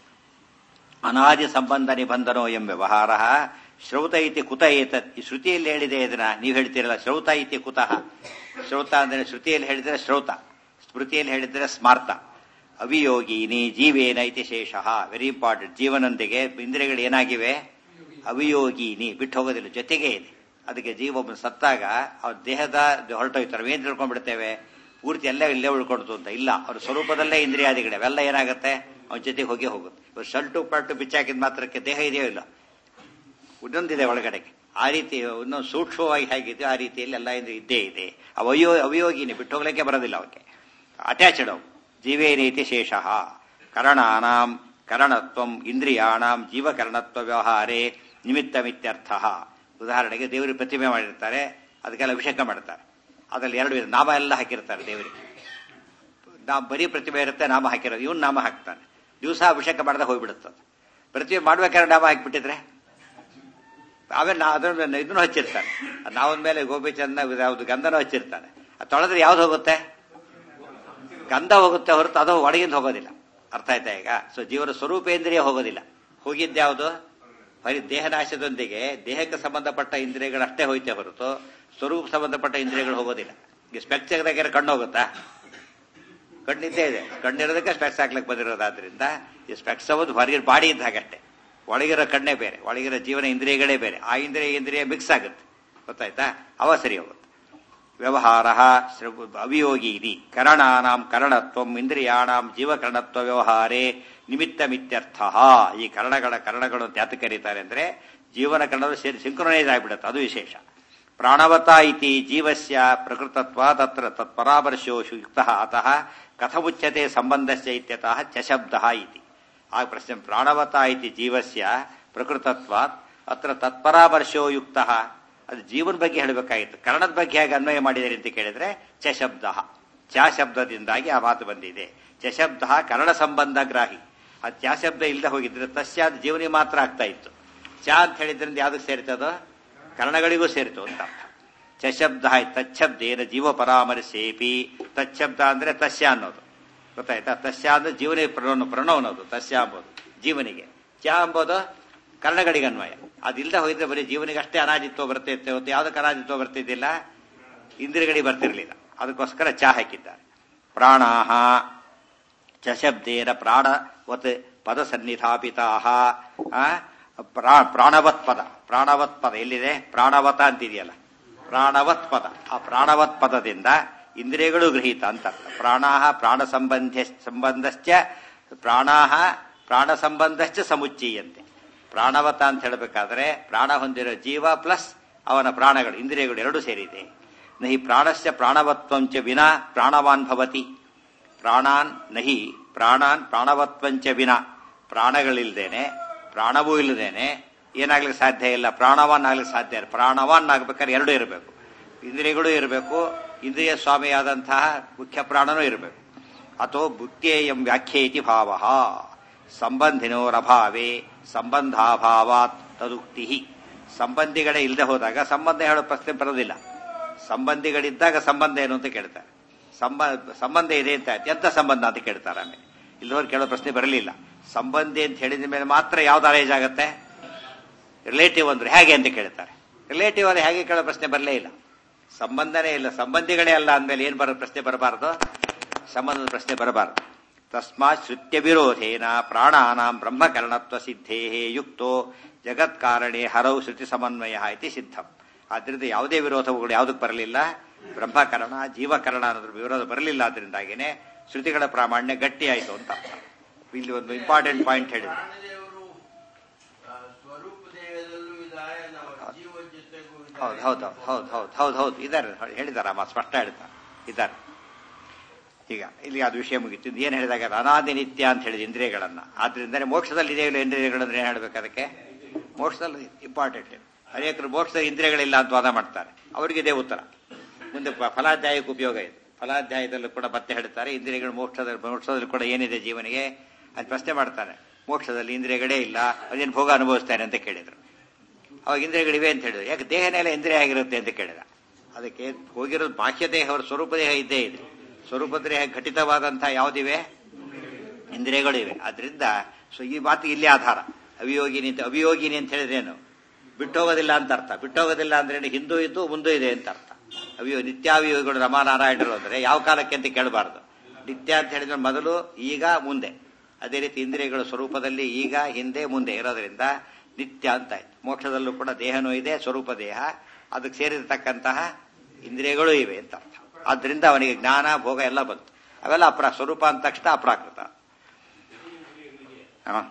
ಅನಾದಿ ಸಂಬಂಧ ನಿಬಂಧನೋ ಎಂ ವ್ಯವಹಾರ ಶ್ರೌತ ಇತಿ ಕುತ ಏತತ್ ಈ ಶ್ರುತಿಯಲ್ಲಿ ಹೇಳಿದೆ ಇದನ್ನ ನೀವು ಹೇಳ್ತೀರಲ್ಲ ಶ್ರೌತ ಇತಿ ಕುತಃ ಶ್ರೌತ ಅಂದ್ರೆ ಶ್ರುತಿಯಲ್ಲಿ ಹೇಳಿದ್ರೆ ಶ್ರೌತ ಸ್ಮೃತಿಯಲ್ಲಿ ಹೇಳಿದ್ರೆ ಸ್ಮಾರ್ತ ಅವಿಯೋಗಿನಿ ಜೀವೇನ ಇತಿ ಶೇಷ ವೆರಿ ಇಂಪಾರ್ಟೆಂಟ್ ಜೀವನೊಂದಿಗೆ ಇಂದ್ರಿಯಗಳು ಏನಾಗಿವೆ ಅವಿಯೋಗಿನಿ ಬಿಟ್ಟು ಹೋಗೋದಿಲ್ಲ ಜೊತೆಗೆ ಇದೆ ಅದಕ್ಕೆ ಜೀವ ಒಬ್ಬನು ಸತ್ತಾಗ ಅವ್ರ ದೇಹದ ಹೊರಟೋಯ್ತಾರೆ ನಾವೇನ್ ತಿಳ್ಕೊಂಡ್ಬಿಡ್ತೇವೆ ಪೂರ್ತಿ ಎಲ್ಲ ಇಲ್ಲೇ ಉಳ್ಕೊಡ್ತು ಅಂತ ಇಲ್ಲ ಅವ್ರ ಸ್ವರೂಪದಲ್ಲೇ ಇಂದ್ರಿಯಾದಿಗಳು ಅವೆಲ್ಲ ಏನಾಗುತ್ತೆ ಅವನ ಜೊತೆಗೆ ಹೋಗಿ ಹೋಗುತ್ತೆ ಇವಾಗ ಶಲ್ಟು ಪಲ್ಟು ಬಿಚ್ಚಾಕಿದ ಮಾತ್ರಕ್ಕೆ ದೇಹ ಇದೆಯೋ ಇಲ್ಲ ಇನ್ನೊಂದಿದೆ ಒಳಗಡೆಗೆ ಆ ರೀತಿ ಇನ್ನೊಂದು ಸೂಕ್ಷ್ಮವಾಗಿ ಹೇಗಿದೆಯೋ ಆ ರೀತಿಯಲ್ಲಿ ಎಲ್ಲ ಇದು ಇದ್ದೇ ಇದೆ ಅವಯೋ ಅವಯೋಗಿನಿ ಬಿಟ್ಟು ಹೋಗ್ಲಿಕ್ಕೆ ಬರೋದಿಲ್ಲ ಅವಕ್ಕೆ ಅಟ್ಯಾಚ್ಡ್ ಅವು ಜೀವೇ ರೀತಿ ಶೇಷ ಕರಣಾನಾಂ ಕರಣತ್ವಂ ಇಂದ್ರಿಯಾಣಾಂ ಜೀವಕರಣತ್ವ ವ್ಯವಹಾರೇ ನಿಮಿತ್ತಮಿತ್ಯರ್ಥ ಉದಾಹರಣೆಗೆ ದೇವರಿಗೆ ಪ್ರತಿಮೆ ಮಾಡಿರ್ತಾರೆ ಅದಕ್ಕೆಲ್ಲ ಅಭಿಷೇಕ ಮಾಡ್ತಾರೆ ಅದರಲ್ಲಿ ಎರಡು ವಿಧ ನಾಮ ಎಲ್ಲ ಹಾಕಿರ್ತಾರೆ ದೇವರಿಗೆ ನಾ ಬರೀ ಪ್ರತಿಮೆ ಇರುತ್ತೆ ನಾಮ ಹಾಕಿರೋದು ಇವನು ನಾಮ ಹಾಕ್ತಾನೆ ದಿವಸ ಅಭಿಷೇಕ ಮಾಡಿದಾಗ ಹೋಗ್ಬಿಡುತ್ತೆ ಪ್ರತಿಮೆ ಮಾಡ್ಬೇಕಾದ್ರೆ ನಾಮ ಹಾಕಿಬಿಟ್ಟಿದ್ರೆ ಆಮೇಲೆ ನಾ ಅದನ್ನ ಇದನ್ನು ಹಚ್ಚಿರ್ತಾನೆ ನಾವೊಂದ ಮೇಲೆ ಗೋಪಿ ಚಂದ ಯಾವ್ದು ಗಂಧನೂ ಹಚ್ಚಿರ್ತಾನೆ ಅದು ತೊಳೆದ್ರೆ ಯಾವ್ದು ಹೋಗುತ್ತೆ ಗಂಧ ಹೋಗುತ್ತೆ ಹೊರತು ಅದು ಒಳಗಿಂದ ಹೋಗೋದಿಲ್ಲ ಅರ್ಥ ಆಯ್ತಾ ಈಗ ಸೊ ಜೀವನ ಸ್ವರೂಪೇಂದ್ರಿಯ ಹೋಗೋದಿಲ್ಲ ಹೋಗಿದ್ದ್ಯಾವುದು ಬರೀ ದೇಹನಾಶದೊಂದಿಗೆ ದೇಹಕ್ಕೆ ಸಂಬಂಧಪಟ್ಟ ಇಂದ್ರಿಯಗಳಷ್ಟೇ ಹೋಯ್ತೆ ಹೊರತು ಸ್ವರೂಪ ಸಂಬಂಧಪಟ್ಟ ಇಂದ್ರಿಯಗಳು ಹೋಗೋದಿಲ್ಲ ಈಗ ಸ್ಪೆಕ್ಸ್ ತೆಗೆದಾಗ ಕಣ್ಣು ಹೋಗುತ್ತಾ ಕಣ್ಣಿದ್ದೇ ಇದೆ ಕಣ್ಣಿರೋದಕ್ಕೆ ಸ್ಪೆಕ್ಸ್ ಹಾಕ್ಲಿಕ್ಕೆ ಬಂದಿರೋದಾದ್ರಿಂದ ಈ ಸ್ಪೆಕ್ಸ್ ಅನ್ನೋದು ಹೊರಗಿನ ಬಾಡಿ ಇದ್ದ ಹಾಗಷ್ಟೇ ಒಳಗಿರೋ ಕಣ್ಣೇ ಬೇರೆ ಒಳಗಿರೋ ಜೀವನ ಇಂದ್ರಿಯಗಳೇ ಬೇರೆ ಆ ಇಂದ್ರಿಯ ಇಂದ್ರಿಯ ಮಿಕ್ಸ್ ಆಗುತ್ತೆ ಗೊತ್ತಾಯ್ತಾ ಅವ ಸರಿ ಹೋಗುತ್ತೆ ವ್ಯವಹಾರ ಅವಿಯೋಗಿ ಇದಿ ಕರಣಾನಾಂ ಕರಣತ್ವಂ ಇಂದ್ರಿಯಾಣಾಂ ಜೀವಕರಣತ್ವ ವ್ಯವಹಾರೇ ನಿಮಿತ್ತಮಿತ್ಯರ್ಥ ಈ ಕರಣಗಳ ಕರಣಗಳು ಅಂತ ಯಾತ ಕರೀತಾರೆ ಅಂದ್ರೆ ಜೀವನ ಕರಣಗಳು ಸೇರಿ ಸಿಂಕ್ರೊನೈಸ್ ಆಗಿಬಿಡುತ್ತೆ ಅದು ವಿಶೇಷ ಪ್ರಾಣವತ ಇತಿ ಜೀವಸ್ಯ ಪ್ರಕೃತತ್ವ ತತ್ರ ತತ್ಪರಾಮರ್ಶೋಷು ಯುಕ್ತ ಅತಃ ಕಥಮುಚ್ಯತೆ ಸಂಬಂಧಸ್ಯ ಇತ್ಯತಃ ಚಶಬ್ದ ಇತಿ ಆ ಪ್ರಶ್ನೆ ಪ್ರಾಣವತ ಇತಿ ಜೀವಸ್ಯ ಪ್ರಕೃತತ್ವಾತ್ ಅತ್ರ ತತ್ಪರಾಮರ್ಶೋ ಯುಕ್ತ ಅದು ಜೀವನ ಬಗ್ಗೆ ಹೇಳಬೇಕಾಗಿತ್ತು ಕರ್ಣದ ಬಗ್ಗೆ ಹೇಗೆ ಅನ್ವಯ ಮಾಡಿದರೆ ಅಂತ ಕೇಳಿದ್ರೆ ಚ ಶಬ್ದ ಚ ಶಬ್ದದಿಂದಾಗಿ ಆ ಮಾತು ಬಂದಿದೆ ಚ ಶಬ್ದ ಕರ್ಣ ಸಂಬಂಧ ಗ್ರಾಹಿ ಆ ಚ ಶಬ್ದ ಇಲ್ಲದೆ ಹೋಗಿದ್ರೆ ತಸ್ಯಾದ ಜೀವನಿ ಮಾತ್ರ ಆಗ್ತಾ ಇತ್ತು ಚ ಅಂತ ಹೇಳಿದ್ರಿಂದ ಯಾವ್ದಕ್ಕೆ ಸೇರ್ತದೋ ಕರ್ಣಗಳಿಗೂ ಸೇರಿತು ಅಂತ ಅರ್ಥ ಚ ಶಬ್ದ ತಚ್ಛಬ್ದೇನ ಜೀವ ಪರಾಮರ್ಶೇಪಿ ತಚ್ಛಬ್ದ ಅಂದ್ರೆ ತಸ್ಯ ಅನ್ನೋದು ಗೊತ್ತಾಯ್ತಾ ತಸ್ಯ ಅಂದ್ರೆ ಜೀವನ ಪ್ರಣವ ಪ್ರಣವ ಅನ್ನೋದು ತಸ್ಯ ಅಂಬೋದು ಜೀವನಿಗೆ ಚ ಅಂಬೋದು ಕರ್ಣಗಳಿಗೆ ಅನ್ವಯ ಅದಿಲ್ಲದೆ ಹೋಗಿದ್ರೆ ಬರೀ ಜೀವನಿಗೆ ಅಷ್ಟೇ ಅನಾಜಿತ್ವ ಬರ್ತಿತ್ತೆ ಹೊತ್ತು ಯಾವ್ದಕ್ಕೆ ಅನಾಜಿತ್ವ ಬರ್ತಿದ್ದಿಲ್ಲ ಇಂದ್ರಿಯಗಳಿಗೆ ಬರ್ತಿರ್ಲಿಲ್ಲ ಅದಕ್ಕೋಸ್ಕರ ಚಾ ಹಾಕಿದ್ದಾರೆ ಪ್ರಾಣಾಹ ಚ ಶಬ್ದೇನ ಪ್ರಾಣವತ್ ಪದ ಸನ್ನಿಧಾಪಿತಾ ಪ್ರಾಣವತ್ ಪದ ಪ್ರಾಣವತ್ ಪದ ಎಲ್ಲಿದೆ ಪ್ರಾಣವತ ಅಂತಿದೆಯಲ್ಲ ಪ್ರಾಣವತ್ ಪದ ಆ ಪ್ರಾಣವತ್ ಪದದಿಂದ ಇಂದ್ರಿಯಗಳು ಗೃಹೀತ ಅಂತ ಅರ್ಥ ಪ್ರಾಣಾಹ ಪ್ರಾಣ ಸಂಬಂಧ ಸಂಬಂಧಶ್ಚ ಪ್ರಾಣಾಹ ಪ್ರಾಣ ಸಂಬಂಧಶ್ಚ ಸಮುಚ್ಚೀಯಂತೆ ಪ್ರಾಣವತ ಅಂತ ಹೇಳಬೇಕಾದ್ರೆ ಪ್ರಾಣ ಹೊಂದಿರೋ ಜೀವ ಪ್ಲಸ್ ಅವನ ಪ್ರಾಣಗಳು ಇಂದ್ರಿಯಗಳು ಎರಡೂ ಸೇರಿದೆ ನಹಿ ಪ್ರಾಣಸ್ಯ ಪ್ರಾಣವತ್ವಂಚ ವಿನಾ ಪ್ರಾಣವಾನ್ ಭವತಿ ಪ್ರಾಣಾನ್ ನಹಿ ಪ್ರಾಣಾನ್ ಪ್ರಾಣವತ್ವಂಚ ವಿನ ಪ್ರಾಣಗಳಿಲ್ದೇನೆ ಪ್ರಾಣವೂ ಇಲ್ಲದೇನೆ ಏನಾಗ್ಲಿಕ್ಕೆ ಸಾಧ್ಯ ಇಲ್ಲ ಪ್ರಾಣವಾನ್ ಆಗ್ಲಿಕ್ಕೆ ಸಾಧ್ಯ ಇಲ್ಲ ಪ್ರಾಣವಾನ್ ಆಗ್ಬೇಕಾದ್ರೆ ಎರಡೂ ಇರಬೇಕು ಇಂದ್ರಿಯಗಳು ಇರಬೇಕು ಇಂದ್ರಿಯ ಸ್ವಾಮಿಯಾದಂತಹ ಮುಖ್ಯ ಪ್ರಾಣನೂ ಇರಬೇಕು ಅಥೋ ಬುದ್ಧೇಯಂ ವ್ಯಾಖ್ಯೇತಿ ಭಾವ ಸಂಬಂಧಿನೋರಭಾವೇ ಸಂಬಂಧಾಭಾವಾತ್ ತದುಕ್ತಿ ಸಂಬಂಧಿಗಳೇ ಇಲ್ಲದೆ ಹೋದಾಗ ಸಂಬಂಧ ಹೇಳೋ ಪ್ರಶ್ನೆ ಬರೋದಿಲ್ಲ ಸಂಬಂಧಿಗಳಿದ್ದಾಗ ಸಂಬಂಧ ಏನು ಅಂತ ಕೇಳ್ತಾರೆ ಸಂಬ- ಸಂಬಂಧ ಇದೆ ಅಂತ ಎಂತ ಸಂಬಂಧ ಅಂತ ಕೇಳ್ತಾರೆ ಆಮೇಲೆ ಇಲ್ಲದವ್ರು ಕೇಳೋ ಪ್ರಶ್ನೆ ಬರಲಿಲ್ಲ ಸಂಬಂಧಿ ಅಂತ ಹೇಳಿದ ಮೇಲೆ ಮಾತ್ರ ಯಾವ್ದು ಅರೇಂಜ್ ಆಗುತ್ತೆ ರಿಲೇಟಿವ್ ಅಂದ್ರೆ ಹೇಗೆ ಅಂತ ಕೇಳ್ತಾರೆ ರಿಲೇಟಿವ್ ಅಂದ್ರೆ ಹೇಗೆ ಕೇಳೋ ಪ್ರಶ್ನೆ ಬರಲೇ ಇಲ್ಲ ಸಂಬಂಧನೇ ಇಲ್ಲ ಸಂಬಂಧಿಗಳೇ ಅಲ್ಲ ಅಂದ್ಮೇಲೆ ಏನ್ ಬರೋ ಪ್ರಶ್ನೆ ಬರಬಾರದು ಸಂಬಂಧದ ಪ್ರಶ್ನೆ ಬರಬಾರದು ತಸ್ಮಾತ್ ಶ್ರುತ್ಯ ವಿರೋಧೇನ ಪ್ರಾಣಾನಾಂ ಬ್ರಹ್ಮಕರಣತ್ವ ಸಿದ್ಧೇ ಯುಕ್ತೋ ಜಗತ್ಕಾರಣೆ ಹರೌ ಶ್ರುತಿ ಸಮನ್ವಯ ಇತಿ ಸಿದ್ಧಂ ಆದ್ರಿಂದ ಯಾವುದೇ ವಿರೋಧಗಳು ಯಾವುದಕ್ಕೆ ಬರಲಿಲ್ಲ ಬ್ರಹ್ಮಕರಣ ಜೀವಕರಣ ಅನ್ನೋದ್ರ ವಿರೋಧ ಬರಲಿಲ್ಲ ಆದ್ರಿಂದಾಗೇನೆ ಶ್ರುತಿಗಳ ಪ್ರಾಮಾಣ್ಯ ಗಟ್ಟಿಯಾಯಿತು ಅಂತ ಅರ್ಥ. ಇಲ್ಲಿ ಒಂದು ಇಂಪಾರ್ಟೆಂಟ್ ಪಾಯಿಂಟ್ ಹೇಳಿದ್ರು ಪ್ರಾಣದೇವರು ಆ, ಸ್ವರೂಪ ದೇಹದಲ್ಲೂ ಇದ್ದಾರೆ ನಾವು ಜೀವ ಜೊತೆಗೂ ಹೌದು ಇದ್ದಾರೆ. ಹೌದು ಹೌದು ಹೌದು ಹೌದು ಹೌದು ಇದ್ದಾರೆ ಹೇಳಿದಾರ ಅಮ್ಮ ಸ್ಪಷ್ಟ ಹೇಳ್ತಾರೆ ಇದ್ದಾರೆ ಈಗ ಇಲ್ಲಿ ಅದು ವಿಷಯ ಮುಗಿತು ಇದು ಏನು ಹೇಳಿದಾಗ ಅನಾದಿ ನಿತ್ಯ ಅಂತ ಹೇಳಿದ ಇಂದ್ರಿಯಗಳನ್ನ ಆದ್ರಿಂದನೇ ಮೋಕ್ಷದಲ್ಲಿ ಇದೆಯಲ್ಲ ಇಂದ್ರಿಯಗಳಂದ್ರೆ ಏನು ಹೇಳ್ಬೇಕು ಅದಕ್ಕೆ ಮೋಕ್ಷದಲ್ಲಿ ಇಂಪಾರ್ಟೆಂಟ್ ಅನೇಕರು ಮೋಕ್ಷದ ಇಂದ್ರಿಯಗಳಿಲ್ಲ ಅಂತ ವಾದ ಮಾಡ್ತಾರೆ ಅವರಿಗೆ ಇದೇ ಉತ್ತರ ಮುಂದೆ ಪ- ಫಲಾಧ್ಯಾಯಕ್ಕೆ ಉಪಯೋಗ ಇದೆ ಫಲಾಧ್ಯಾಯದಲ್ಲೂ ಕೂಡ ಮತ್ತೆ ಹೇಳ್ತಾರೆ ಇಂದ್ರಿಯಗಳು ಮೋಕ್ಷದ ಮೋಕ್ಷದಲ್ಲಿ ಕೂಡ ಏನಿದೆ ಜೀವನಿಗೆ ಅದು ಪ್ರಶ್ನೆ ಮಾಡ್ತಾನೆ ಮೋಕ್ಷದಲ್ಲಿ ಇಂದ್ರಿಯಗಳೇ ಇಲ್ಲ ಅದೇನು ಭೋಗ ಅನುಭವಿಸ್ತಾನೆ ಅಂತ ಕೇಳಿದ್ರು ಅವಾಗ ಇಂದ್ರಿಯಗಳಿವೆ ಅಂತ ಹೇಳಿದ್ರು ಯಾಕೆ ದೇಹನೆಲ್ಲ ಇಂದ್ರಿಯ ಆಗಿರುತ್ತೆ ಅಂತ ಕೇಳಿದ ಅದಕ್ಕೆ ಹೋಗಿರೋದು ಬಾಹ್ಯ ದೇಹ ಅವರ ಸ್ವರೂಪ ದೇಹ ಇದ್ದೇ ಇದೆ ಸ್ವರೂಪ ದೇಹ ಘಟಿತವಾದಂತಹ ಯಾವುದಿವೆ ಇಂದ್ರಿಯಗಳಿವೆ ಆದ್ರಿಂದ ಸೊ ಈ ಮಾತು ಇಲ್ಲಿ ಆಧಾರ ಅವಿಯೋಗಿನಿ ಅಂತ ಅವಿಯೋಗಿನಿ ಅಂತ ಹೇಳಿದ್ರೇನು ಬಿಟ್ಟೋಗೋದಿಲ್ಲ ಅಂತ ಅರ್ಥ ಬಿಟ್ಟೋಗೋದಿಲ್ಲ ಅಂದ್ರೆ ಹಿಂದೂ ಇದ್ದು ಮುಂದೂ ಇದೆ ಅಂತ ಅರ್ಥ ಅವಿಯೋ ನಿತ್ಯಾವಿಯೋಗಿಗಳು ರಮಾನಾರಾಯಣರು ಅಂದ್ರೆ ಯಾವ ಕಾಲಕ್ಕೆ ಅಂತ ಕೇಳಬಾರದು ನಿತ್ಯ ಅಂತ ಹೇಳಿದ್ರೆ ಮೊದಲು ಈಗ ಮುಂದೆ ಅದೇ ರೀತಿ ಇಂದ್ರಿಯಗಳ ಸ್ವರೂಪದಲ್ಲಿ ಈಗ ಹಿಂದೆ ಮುಂದೆ ಇರೋದ್ರಿಂದ ನಿತ್ಯ ಅಂತ ಆಯ್ತು ಮೋಕ್ಷದಲ್ಲೂ ಕೂಡ ದೇಹನೂ ಇದೆ ಸ್ವರೂಪ ದೇಹ ಅದಕ್ಕೆ ಸೇರಿರತಕ್ಕಂತಹ ಇಂದ್ರಿಯಗಳು ಇವೆ ಅಂತ ಅರ್ಥ ಆದ್ರಿಂದ ಅವನಿಗೆ ಜ್ಞಾನ ಭೋಗ ಎಲ್ಲ ಬಂತು ಅವೆಲ್ಲ ಅಪ್ರ ಸ್ವರೂಪ ಅಂದ ತಕ್ಷಣ ಅಪ್ರಾಕೃತ ಹ.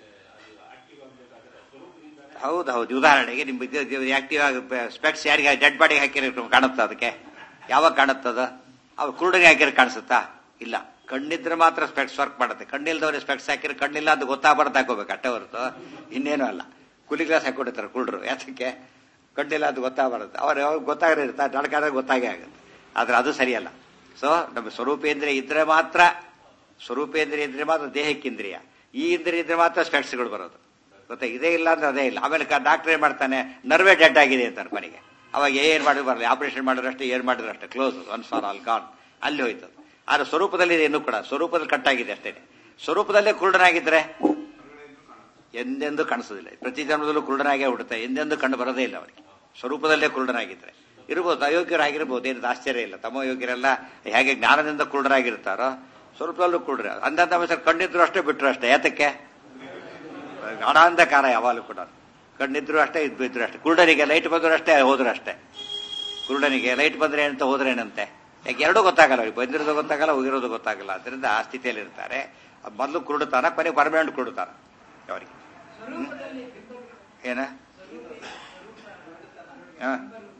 ಹೌದು ಹೌದು ಉದಾಹರಣೆಗೆ ನಿಮ್ ಆಕ್ಟಿವ್ ಆಗಿ ಸ್ಪೆಕ್ಸ್ ಯಾರಿಗೆ ಡೆಡ್ ಬಾಡಿಗೆ ಹಾಕಿರೋ ಕಾಣುತ್ತಾ ಅದಕ್ಕೆ ಯಾವಾಗ ಕಾಣುತ್ತದ ಅವ್ರು ಕುರುಡಿಗೆ ಹಾಕಿರೋ ಕಾಣಿಸುತ್ತಾ ಇಲ್ಲ ಕಣ್ಣಿದ್ರೆ ಮಾತ್ರ ಸ್ಪೆಕ್ಸ್ ವರ್ಕ್ ಮಾಡುತ್ತೆ ಕಣ್ಣಿಲ್ದವ್ರಿಗೆ ಸ್ಪೆಕ್ಸ್ ಹಾಕಿದ್ರೆ ಕಣ್ಣಿಲ್ಲ ಅದು ಗೊತ್ತಾಗಬಾರ್ದು ಹಾಕೋಬೇಕು ಅಟ್ಟೆ ಹೊರತು ಇನ್ನೇನು ಅಲ್ಲ ಕೂಲಿ ಗ್ಲಾಸ್ ಹಾಕೊಂಡಿರ್ತಾರೆ ಕುರುಡ್ರು ಯಾತಕ್ಕೆ ಕಣ್ಣಿಲ್ಲ ಅದು ಗೊತ್ತಾಗಬಾರದು ಅವ್ರು ಯಾವಾಗ ಗೊತ್ತಾಗಿರ್ತಾರೆ ನಡ್ಕಾದ್ರೆ ಗೊತ್ತಾಗೇ ಆಗುತ್ತೆ ಆದ್ರೆ ಅದು ಸರಿಯಲ್ಲ ಸೊ ನಮ್ಮ ಸ್ವರೂಪೇಂದ್ರಿಯ ಇದ್ರೆ ಮಾತ್ರ ಸ್ವರೂಪೇಂದ್ರಿಯ ಇದ್ರೆ ಮಾತ್ರ ದೇಹಕ್ಕೇಂದ್ರಿಯ ಈ ಇಂದ್ರಿಯ ಇದ್ರೆ ಮಾತ್ರ ಸ್ಪೆಕ್ಸ್ಗಳು ಬರೋದು ಗೊತ್ತಾ ಇದೇ ಇಲ್ಲ ಅಂದ್ರೆ ಅದೇ ಇಲ್ಲ ಆಮೇಲೆ ಡಾಕ್ಟರ್ ಏನ್ ಮಾಡ್ತಾನೆ ನರ್ವೇ ಡೆಡ್ ಆಗಿದೆ ಅಂತಾರೆ ಮನೆಗೆ ಅವಾಗ ಏನ್ ಮಾಡಿದ್ರು ಬರಲ್ಲ ಆಪರೇಷನ್ ಮಾಡಿದ್ರು ಅಷ್ಟೇ ಏನ್ ಮಾಡಿದ್ರು ಅಷ್ಟೇ close one for all gone ಅಲ್ಲಿ ಹೋಯ್ತು ಅದು. ಆದ್ರೆ ಸ್ವರೂಪದಲ್ಲಿ ಇದೆ ಇನ್ನೂ ಕೂಡ ಸ್ವರೂಪದಲ್ಲಿ ಕಟ್ಟಾಗಿದೆ ಅಷ್ಟೇ ಸ್ವರೂಪದಲ್ಲೇ ಕುರುಡನಾಗಿದ್ರೆ ಎಂದೆಂದೂ ಕಾಣಿಸೋದಿಲ್ಲ ಪ್ರತಿ ಜನ್ಮದಲ್ಲೂ ಕುರುಡನಾಗೇ ಹುಡುತ್ತೆ ಎಂದೆಂದೂ ಕಂಡು ಬರೋದೇ ಇಲ್ಲ ಅವರಿಗೆ ಸ್ವರೂಪದಲ್ಲೇ ಕುರುಡನಾಗಿದ್ರೆ ಇರ್ಬೋದು ಅಯೋಗ್ಯರಾಗಿರ್ಬೋದು ಏನು ಆಶ್ಚರ್ಯ ಇಲ್ಲ ತಮ್ಮ ಯೋಗ್ಯರೆಲ್ಲ ಹೇಗೆ ಜ್ಞಾನದಿಂದ ಕುರುಡರಾಗಿರ್ತಾರೋ ಸ್ವರೂಪದಲ್ಲೂ ಕುರುಡ್ರೆ ಅಂದಂತ ಅವಸರ ಕಂಡಿದ್ರು ಅಷ್ಟೇ ಬಿಟ್ರು ಅಷ್ಟೇ ಯಾತಕ್ಕೆ ಗಾಢಾಂಧಕಾರ ಯಾವಾಗಲೂ ಕೂಡ ಕಣ್ಣಿದ್ರು ಅಷ್ಟೇ ಇದ್ ಬಿದ್ರು ಅಷ್ಟೇ ಕುರುಡನಿಗೆ ಲೈಟ್ ಬಂದ್ರು ಅಷ್ಟೇ ಹೋದ್ರು ಅಷ್ಟೇ ಕುರುಡನಿಗೆ ಲೈಟ್ ಬಂದ್ರೆ ಏನಂತ ಹೋದ್ರೇನಂತೆ ಯಾಕೆ ಎರಡೂ ಗೊತ್ತಾಗಲ್ಲ ಅವ್ರಿಗೆ ಬಂದಿರೋದು ಗೊತ್ತಾಗಲ್ಲ ಹೋಗಿರೋದು ಗೊತ್ತಾಗಲ್ಲ ಅದರಿಂದ ಆ ಸ್ಥಿತಿಯಲ್ಲಿ ಇರ್ತಾರೆ ಅದ್ ಮೊದಲು ಕುರುಡುತ್ತಾರ ಕೊನೆ ಪರ್ಮನೆಂಟ್ ಕುರುಡುತ್ತಾರ ಅವರಿಗೆ ಹ್ಮ್? ಏನ ಹ.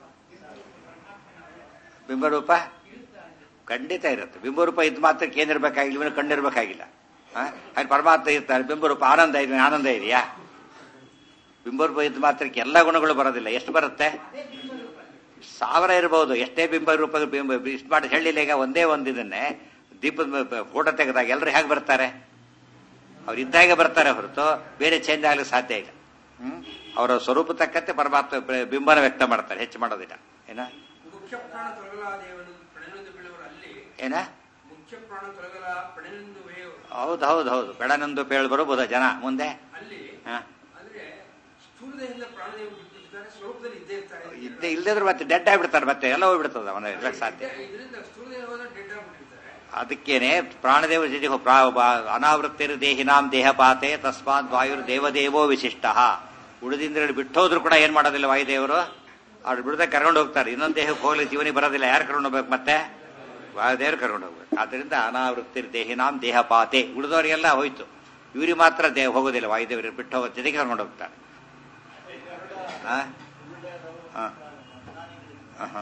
ಬಿಂಬರೂಪ ಖಂಡಿತ ಇರುತ್ತೆ ಬಿಂಬರೂಪ ಇದ್ ಮಾತ್ರಕ್ಕೆ ಏನಿರ್ಬೇಕಾಗಿಲ್ಲ ಇವನು ಕಣ್ಣಿರ್ಬೇಕಾಗಿಲ್ಲ ಹಾಗೆ ಪರಮಾತ್ಮ ಇರ್ತಾರೆ ಬಿಂಬರೂಪ ಆನಂದ ಇದೆ ಆನಂದ ಇದೆಯಾ ಬಿಂಬರೂಪ ಇದ್ ಮಾತ್ರಕ್ಕೆ ಎಲ್ಲ ಗುಣಗಳು ಬರೋದಿಲ್ಲ ಎಷ್ಟು ಬರುತ್ತೆ ಸಾವಿರ ಇರಬಹುದು ಎಷ್ಟೇ ಬಿಂಬ ರೂಪ ಬಿಂಬ ಇಷ್ಟು ಮಾಡಿ ಹೇಳಿಲ್ಲ ಈಗ ಒಂದೇ ಒಂದು ಇದನ್ನೇ ದೀಪದ ಫೋಟೋ ತೆಗೆದಾಗ ಎಲ್ಲರೂ ಹೇಗೆ ಬರ್ತಾರೆ ಅವ್ರು ಇದ್ದಾಗೆ ಬರ್ತಾರೆ ಹೊರತು ಬೇರೆ ಚೇಂಜ್ ಆಗ್ಲಿಕ್ಕೆ ಸಾಧ್ಯ ಇಲ್ಲ ಹ್ಮ್ ಅವರ ಸ್ವರೂಪ ತಕ್ಕಂತೆ ಪರಮಾತ್ಮ ಬ- ಬಿಂಬನ ವ್ಯಕ್ತ ಮಾಡ್ತಾರೆ ಹೆಚ್ಚು ಮಾಡೋದಿಲ್ಲ ಏನ ಮುಖ್ಯ ಪ್ರಾಣ ತೊಲಗಲಾದೇವನು ಪಡೆನೆಂದು ಬೀಳುವರು ಅಲ್ಲಿ ಏನ ಮುಖ್ಯ ಪ್ರಾಣ ತೊಲಗಲ ಪಡೆನೆಂದು ಬೇಯವರು ಹೌದು ಹೌದು ಹೌದು ಬೆಳನಂದು ಪೇಳು ಬರಬಹುದ ಜನ ಮುಂದೆ ಅಲ್ಲಿ ಹ. ಅಂದ್ರೆ ಸ್ಥೂಲದಿಂದ ಪ್ರಾಣದೇವರು ಬಿಟ್ಟಿರ್ತಾರೆ ಸ್ವರೂಪದಲ್ಲಿ ಇದ್ದೇ ಇರ್ತಾರೆ ಇದ್ದೇ ಇಲ್ಲದ್ರೆ ಮತ್ತೆ ಡೆಡ್ ಆಗ್ಬಿಡ್ತಾರೆ ಮತ್ತೆ ಎಲ್ಲ ಹೋಗ್ಬಿಡ್ತದ ಅವನ ಇರ್ಲಕ್ಕೆ ಸಾಧ್ಯ ಇದರಿಂದ ಸ್ಥೂಲದೇಹ ಹೋದ ಡೆಡ್ ಆಗ್ಬಿಟ್ಟಿರ್ತಾರೆ ಅದಕ್ಕೇನೆ ಪ್ರಾಣದೇವ ಜೊತೆಗೆ ಪ್ರಾ- ಬಾ- ಅನಾವೃತ್ತಿರ್ ದೇಹಿನಾಂ ದೇಹಪಾತೆ ತಸ್ಮಾತ್ ವಾಯುರ್ ದೇವದೇವೋ ವಿಶಿಷ್ಟ ಉಳಿದಿಂದ್ರಲ್ಲಿ ಬಿಟ್ಟೋದ್ರು ಕೂಡ ಏನ್ ಮಾಡೋದಿಲ್ಲ ವಾಯುದೇವರು ಅವ್ರು ಬಿಡದೆ ಕರ್ಕೊಂಡು ಹೋಗ್ತಾರೆ ಇನ್ನೊಂದು ದೇಹಕ್ಕೆ ಹೋಗ್ಲಿ ಜೀವನಿಗೆ ಬರೋದಿಲ್ಲ ಯಾರು ಕರ್ಕೊಂಡು ಹೋಗ್ಬೇಕು ಮತ್ತೆ ವಾಯುದೇವರು ಕರ್ಕೊಂಡು ಹೋಗ್ಬೇಕು ಆದ್ರಿಂದ ಅನಾವೃತ್ತಿರ್ ದೇಹಿನಾಂ ದೇಹಪಾತೆ ಉಳಿದವರಿಗೆಲ್ಲ ಹೋಯ್ತು ಇವ್ರಿಗೆ ಮಾತ್ರ ದೇಹ ಹೋಗೋದಿಲ್ಲ ವಾಯುದೇವರು ಬಿಟ್ಟು ಹೋಗೋ ಜೊತೆಗೆ ಕರ್ಕೊಂಡು ಹೋಗ್ತಾರೆ ಆ? ಆ. ಆಹಾ.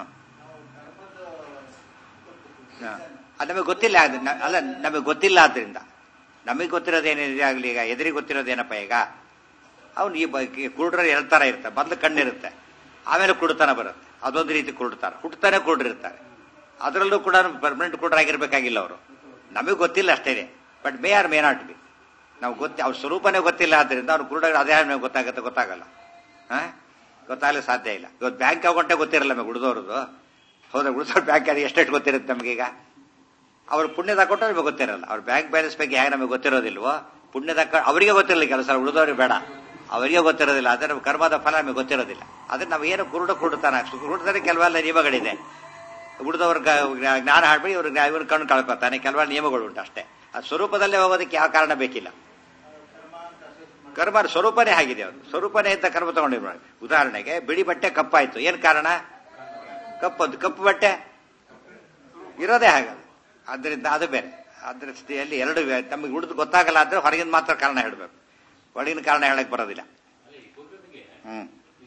ಹಾ. ಅದು ನಮಗೆ ಗೊತ್ತಿಲ್ಲ ಅದು ನ- ಅಲ್ಲ ನಮಗೆ ಗೊತ್ತಿಲ್ಲ ಆದ್ರಿಂದ ನಮಗೆ ಗೊತ್ತಿರೋದೇನಿದೆ ಆಗ್ಲಿ ಈಗ ಎದುರಿಗೆ ಗೊತ್ತಿರೋದೇನಪ್ಪ ಈಗ ಅವ್ನು ಈ ಕುರುಡ್ರ ಎರಡು ತರ ಇರುತ್ತೆ ಮೊದ್ಲು ಕಣ್ಣಿರುತ್ತೆ ಆಮೇಲೆ ಕುಡುತನ ಬರುತ್ತೆ ಅದೊಂದು ರೀತಿ ಕುರುಡ್ತಾರೆ ಹುಟ್ಟತಾನೆ ಕುರುಡಿರ್ತಾರೆ ಅದರಲ್ಲೂ ಕೂಡ ಪರ್ಮನೆಂಟ್ ಕುರುಡರಾಗಿರ್ಬೇಕಾಗಿಲ್ಲ ಅವರು ನಮಗೆ ಗೊತ್ತಿಲ್ಲ ಅಷ್ಟೇ but may or may not be ನಾವು ಗೊತ್ತಿ ಅವ್ರ ಸ್ವರೂಪನೇ ಗೊತ್ತಿಲ್ಲ ಆದ್ರಿಂದ ಅವ್ರು ಕುರುಡ ಅದೇ ನಮಗೆ ಗೊತ್ತಾಗುತ್ತೆ ಗೊತ್ತಾಗಲ್ಲ ಹಾ ಗೊತ್ತಾಗಲಿ ಸಾಧ್ಯ ಇಲ್ಲ ಇವತ್ತು ಬ್ಯಾಂಕ್ ಅಕೌಂಟೇ ಗೊತ್ತಿರಲ್ಲ ನಮಗೆ ಉಳಿದವ್ರದ್ದು ಹೌದಾ ಉಳಿದವ್ರ ಬ್ಯಾಂಕ್ ಅದು ಎಷ್ಟೆಷ್ಟು ಗೊತ್ತಿರುತ್ತೆ ನಮಗೀಗ ಅವ್ರ ಪುಣ್ಯದ ಅಕೌಂಟ್ ನಮಗೆ ಗೊತ್ತಿರಲ್ಲ ಅವ್ರ ಬ್ಯಾಂಕ್ ಬ್ಯಾಲೆನ್ಸ್ ಬಗ್ಗೆ ಹೇಗೆ ನಮಗೆ ಗೊತ್ತಿರೋದಿಲ್ವೋ ಪುಣ್ಯದ ಅಕೌಂಟ್ ಅವರಿಗೆ ಗೊತ್ತಿರಲ್ಲ ಕೆಲಸ ಅವ್ರಿಗೆ ಬೇಡ ಅವರಿಗೆ ಗೊತ್ತಿರೋದಿಲ್ಲ ಅದೇ ನಮ್ಮ ಕರ್ಮದ ಫಲ ನಮಗೆ ಗೊತ್ತಿರೋದಿಲ್ಲ ಅದ್ರ ನಾವು ಏನು ಕುರುಡ ಕುರುಡ್ತಾನ ಕುರುಡ್ತಾನೆ ಕೆಲವೆಲ್ಲ ನಿಯಮಗಳಿದೆ ಉಳಿದವ್ರ ಜ್ಞಾನ ಹಾಡ್ಬಿಡಿ ಇವ್ರ ಇವ್ರ ಕಣ್ಣು ಕಳ್ಕೊತಾನೆ ಕೆಲವೆಲ್ಲ ನಿಯಮಗಳು ಉಂಟು ಅಷ್ಟೇ ಆ ಸ್ವರೂಪದಲ್ಲೇ ಹೋಗೋದಕ್ಕೆ ಯಾವ ಕಾರಣ ಬೇಕಿಲ್ಲ ಕರ್ಮ ಸ್ವರೂಪನೇ ಆಗಿದೆ ಅವರು ಸ್ವರೂಪನೇ ಅಂತ ಕರ್ಮ ತಗೊಂಡಿರೋ ಉದಾಹರಣೆಗೆ ಬಿಳಿ ಬಟ್ಟೆ ಕಪ್ಪಾಯ್ತು ಏನ್ ಕಾರಣ ಕಪ್ಪದ್ದು ಕಪ್ಪು ಬಟ್ಟೆ ಇರೋದೇ ಹಾಗಲ್ಲ ಅದರಿಂದ ಅದು ಬೇರೆ ಅದ್ರ ಸ್ಥಿತಿಯಲ್ಲಿ ಎರಡು ಇವೆ. ನಮಗೆ ಉಳಿದು ಗೊತ್ತಾಗಲ್ಲ ಅಂದ್ರೆ ಹೊರಗಿನ ಮಾತ್ರ ಕಾರಣ ಹೇಳಬೇಕು ಒಳಗಿನ ಕಾರಣ ಹೇಳಕ್ ಬರೋದಿಲ್ಲ ಹ್ಮ್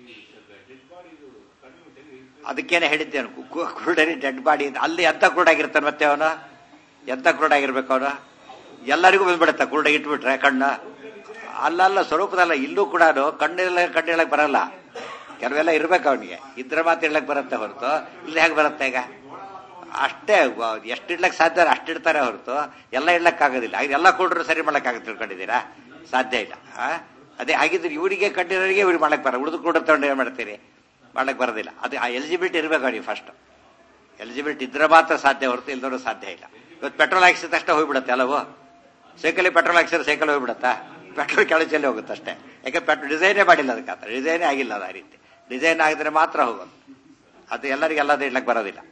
ಅದಕ್ಕೇನೆ ಹೇಳಿದ್ದೇನು ಕುರುಡರಿ ಡೆಡ್ ಬಾಡಿ ಅಲ್ಲಿ ಎಂತ ಕುರುಡಾಗಿರ್ತಾನೆ ಮತ್ತೆ ಅವನು ಎಂತ ಕುರುಡಾಗಿರ್ಬೇಕು ಅವನು ಎಲ್ಲರಿಗೂ ಬಂದ್ಬಿಡುತ್ತೆ ಕುರುಡ ಇಟ್ಬಿಟ್ರೆ ಕಣ್ಣ ಅಲ್ಲಲ್ಲ ಸ್ವರೂಪದಲ್ಲ ಇಲ್ಲೂ ಕೂಡ ಕಣ್ಣೆಲ್ಲ ಕಣ್ಣು ಹೇಳಕ್ ಬರಲ್ಲ ಕೆಲವೆಲ್ಲ ಇರ್ಬೇಕು ಅವನಿಗೆ ಇದ್ರೆ ಮಾತು ಹೇಳಕ್ ಬರುತ್ತೆ ಹೊರತು ಇಲ್ಲಿ ಹೇಗೆ ಬರುತ್ತೆ ಈಗ ಅಷ್ಟೇ ಎಷ್ಟು ಇಡ್ಲಕ್ ಸಾಧ್ಯ ಅಷ್ಟು ಇಡ್ತಾರೆ ಹೊರತು ಎಲ್ಲ ಇಡ್ಲಕ್ ಆಗೋದಿಲ್ಲ ಎಲ್ಲ ಕೊಡ್ರು ಸರಿ ಮಾಡಕ್ ಆಗುತ್ತೆ ತಿಳ್ಕೊಂಡಿದ್ದೀರಾ ಸಾಧ್ಯ ಇಲ್ಲ ಆ? ಅದೇ ಹಾಗಿದ್ರೆ ಇವರಿಗೆ ಕಂಡಿರೋರಿಗೆ ಇವ್ರಿಗೆ ಮಾಡಕ್ ಬರ ಉಳಿದು ಕೂಡ ತಗೊಂಡು ಏನ್ ಮಾಡ್ತೀರಿ ಮಾಡಕ್ ಬರೋದಿಲ್ಲ ಅದು ಆ ಎಲಿಜಿಬಿಲಿಟಿ ಇರ್ಬೇಕು ಅವನಿಗೆ ಫಸ್ಟ್ ಎಲಿಜಿಬಿಲಿಟಿ ಇದ್ರೆ ಮಾತ್ರ ಸಾಧ್ಯ ಹೊರತು ಇಲ್ದವರು ಸಾಧ್ಯ ಇಲ್ಲ ಇವತ್ತು ಪೆಟ್ರೋಲ್ ಹಾಕ್ಸಿದ ತಕ್ಷಣ ಹೋಗ್ಬಿಡುತ್ತೆ ಅಲ್ಲವೋ ಸೈಕಲ್ ಪೆಟ್ರೋಲ್ ಹಾಕ್ಸಿದ್ರೆ ಸೈಕಲ್ ಹೋಗ್ಬಿಡುತ್ತಾ ಪೆಟ್ರೋಲ್ ಕೆಳಚಲ್ಲಿ ಹೋಗುತ್ತೆ ಅಷ್ಟೇ ಯಾಕೆ ಪೆಟ್ರೋಲ್ ಡಿಸೈನೇ ಮಾಡಿಲ್ಲ ಅದಕ್ಕೆ ಆತ ಡಿಸೈನೇ ಆಗಿಲ್ಲ ಅದು ಆ ರೀತಿ ಡಿಸೈನ್ ಆಗಿದ್ರೆ ಮಾತ್ರ ಹೋಗೋದು ಅದು ಎಲ್ಲರಿಗೂ ಎಲ್ಲದೂ ಇಡ್ಲಕ್ಕೆ ಬರೋದಿಲ್ಲ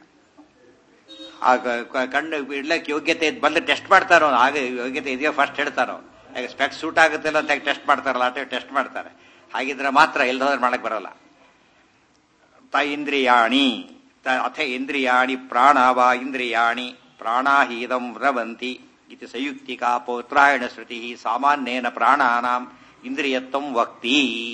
ಆ ಕ- ಕ- ಕಣ್ಣು ಇಡ್ಲಕ್ಕೆ ಯೋಗ್ಯತೆ ಇದ್ ಬಂದು ಟೆಸ್ಟ್ ಮಾಡ್ತಾರೋ ಆಗ ಯೋಗ್ಯತೆ ಇದೆಯೋ ಫಸ್ಟ್ ಹೇಳ್ತಾರೋ ಈಗ ಸ್ಪೆಕ್ಸ್ ಸೂಟ್ ಆಗುತ್ತಿಲ್ಲ ಅಂತ ಟೆಸ್ಟ್ ಮಾಡ್ತಾರಲ್ಲ ಅಟೆ ಟೆಸ್ಟ್ ಮಾಡ್ತಾರೆ ಹಾಗಿದ್ರೆ ಮಾತ್ರ ಎಲ್ಲದೋದ್ರೆ ಮಾಡಕ್ ಬರಲ್ಲ ತ ಇಂದ್ರಿಯಾಣಿ ತ ಅಥ ಇಂದ್ರಿಯಾಣಿ ಪ್ರಾಣ ವಾ ಇಂದ್ರಿಯಾಣಿ ಪ್ರಾಣಾಹೀದಂ ರವಂತಿ ಇತಿ ಸಂಯುಕ್ತಿಕಾ ಪೌತ್ರಾಯಣ ಶ್ರುತಿ ಸಾಮಾನ್ಯೇನ ಪ್ರಾಣಾನಾಂ ಇಂದ್ರಿಯತ್ವಂ ವಕ್ತಿ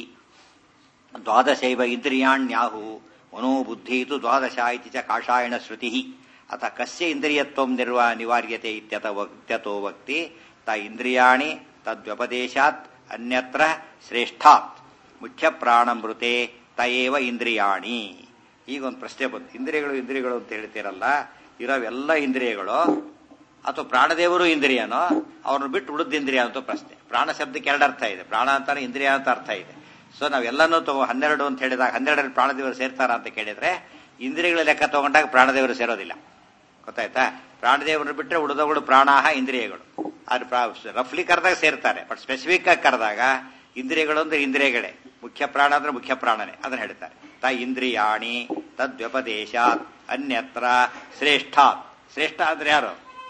ದ್ವಾದಶೈವ ಇಂದ್ರಿಯಾಣ್ಯಾಹು ಮನೋಬುದ್ಧಿ ತು ದ್ವಾದಶ ಇತಿ ಚ ಕಾಷಾಯಣ ಶ್ರುತಿ ಅಥ ಕಸ್ಯ ಇಂದ್ರಿಯತ್ವಂ ನಿರ್ವ ನಿವಾರ್ಯತೆ ಇತ್ಯತ ವಕ್ತ್ಯತೋ ವಕ್ತಿ ತ ಇಂದ್ರಿಯಾಣಿ ತದ್ವ್ಯಪದೇಶಾತ್ ಅನ್ಯತ್ರ ಶ್ರೇಷ್ಠಾತ್ ಮುಖ್ಯ ಪ್ರಾಣಮೃತೆ ತಯೇವ ಇಂದ್ರಿಯಾಣಿ ಈಗ ಒಂದು ಪ್ರಶ್ನೆ ಬಂತು ಇಂದ್ರಿಯಗಳು ಇಂದ್ರಿಯಗಳು ಅಂತ ಹೇಳ್ತೀರಲ್ಲ ಇರೋವೆಲ್ಲ ಇಂದ್ರಿಯಗಳು ಅಥವಾ ಪ್ರಾಣದೇವರು ಇಂದ್ರಿಯನೋ ಅವ್ರನ್ನ ಬಿಟ್ಟು ಉಳಿದ ಇಂದ್ರಿಯ ಅಂತ ಪ್ರಶ್ನೆ ಪ್ರಾಣ ಶಬ್ದಕ್ಕೆ ಎರಡು ಅರ್ಥ ಇದೆ ಪ್ರಾಣ ಅಂತಾನೆ ಇಂದ್ರಿಯ ಅಂತ ಅರ್ಥ ಇದೆ ಸೊ ನಾವೆಲ್ಲನೂ ತಗೋ ಹನ್ನೆರಡು ಅಂತ ಹೇಳಿದಾಗ ಹನ್ನೆರಡರಲ್ಲಿ ಪ್ರಾಣದೇವರು ಸೇರ್ತಾರ ಅಂತ ಕೇಳಿದ್ರೆ ಇಂದ್ರಿಯಗಳ ಲೆಕ್ಕ ತಗೊಂಡಾಗ ಪ್ರಾಣದೇವರು ಸೇರೋದಿಲ್ಲ ಗೊತ್ತಾಯ್ತಾ ಪ್ರಾಣದೇವರನ್ನು ಬಿಟ್ಟರೆ ಉಳಿದವುಗಳು ಪ್ರಾಣಾಹ ಇಂದ್ರಿಯಗಳು ಅದು ರಫ್ಲಿ ಕರೆದಾಗ ಸೇರ್ತಾರೆ ಬಟ್ ಸ್ಪೆಸಿಫಿಕ್ ಆಗಿ ಕರೆದಾಗ ಇಂದ್ರಿಯಗಳು ಅಂದ್ರೆ ಇಂದ್ರಿಯಗಳೇ ಮುಖ್ಯ ಪ್ರಾಣ ಅಂದ್ರೆ ಮುಖ್ಯ ಪ್ರಾಣನೇ ಅದನ್ನ ಹೇಳ್ತಾರೆ ತ ಇಂದ್ರಿಯಾಣಿ ತದ್ವ್ಯಪದೇಶಾತ್ ಅನ್ಯತ್ರ ಶ್ರೇಷ್ಠಾತ್ ಶ್ರೇಷ್ಠ ಅಂದ್ರೆ ಯಾರು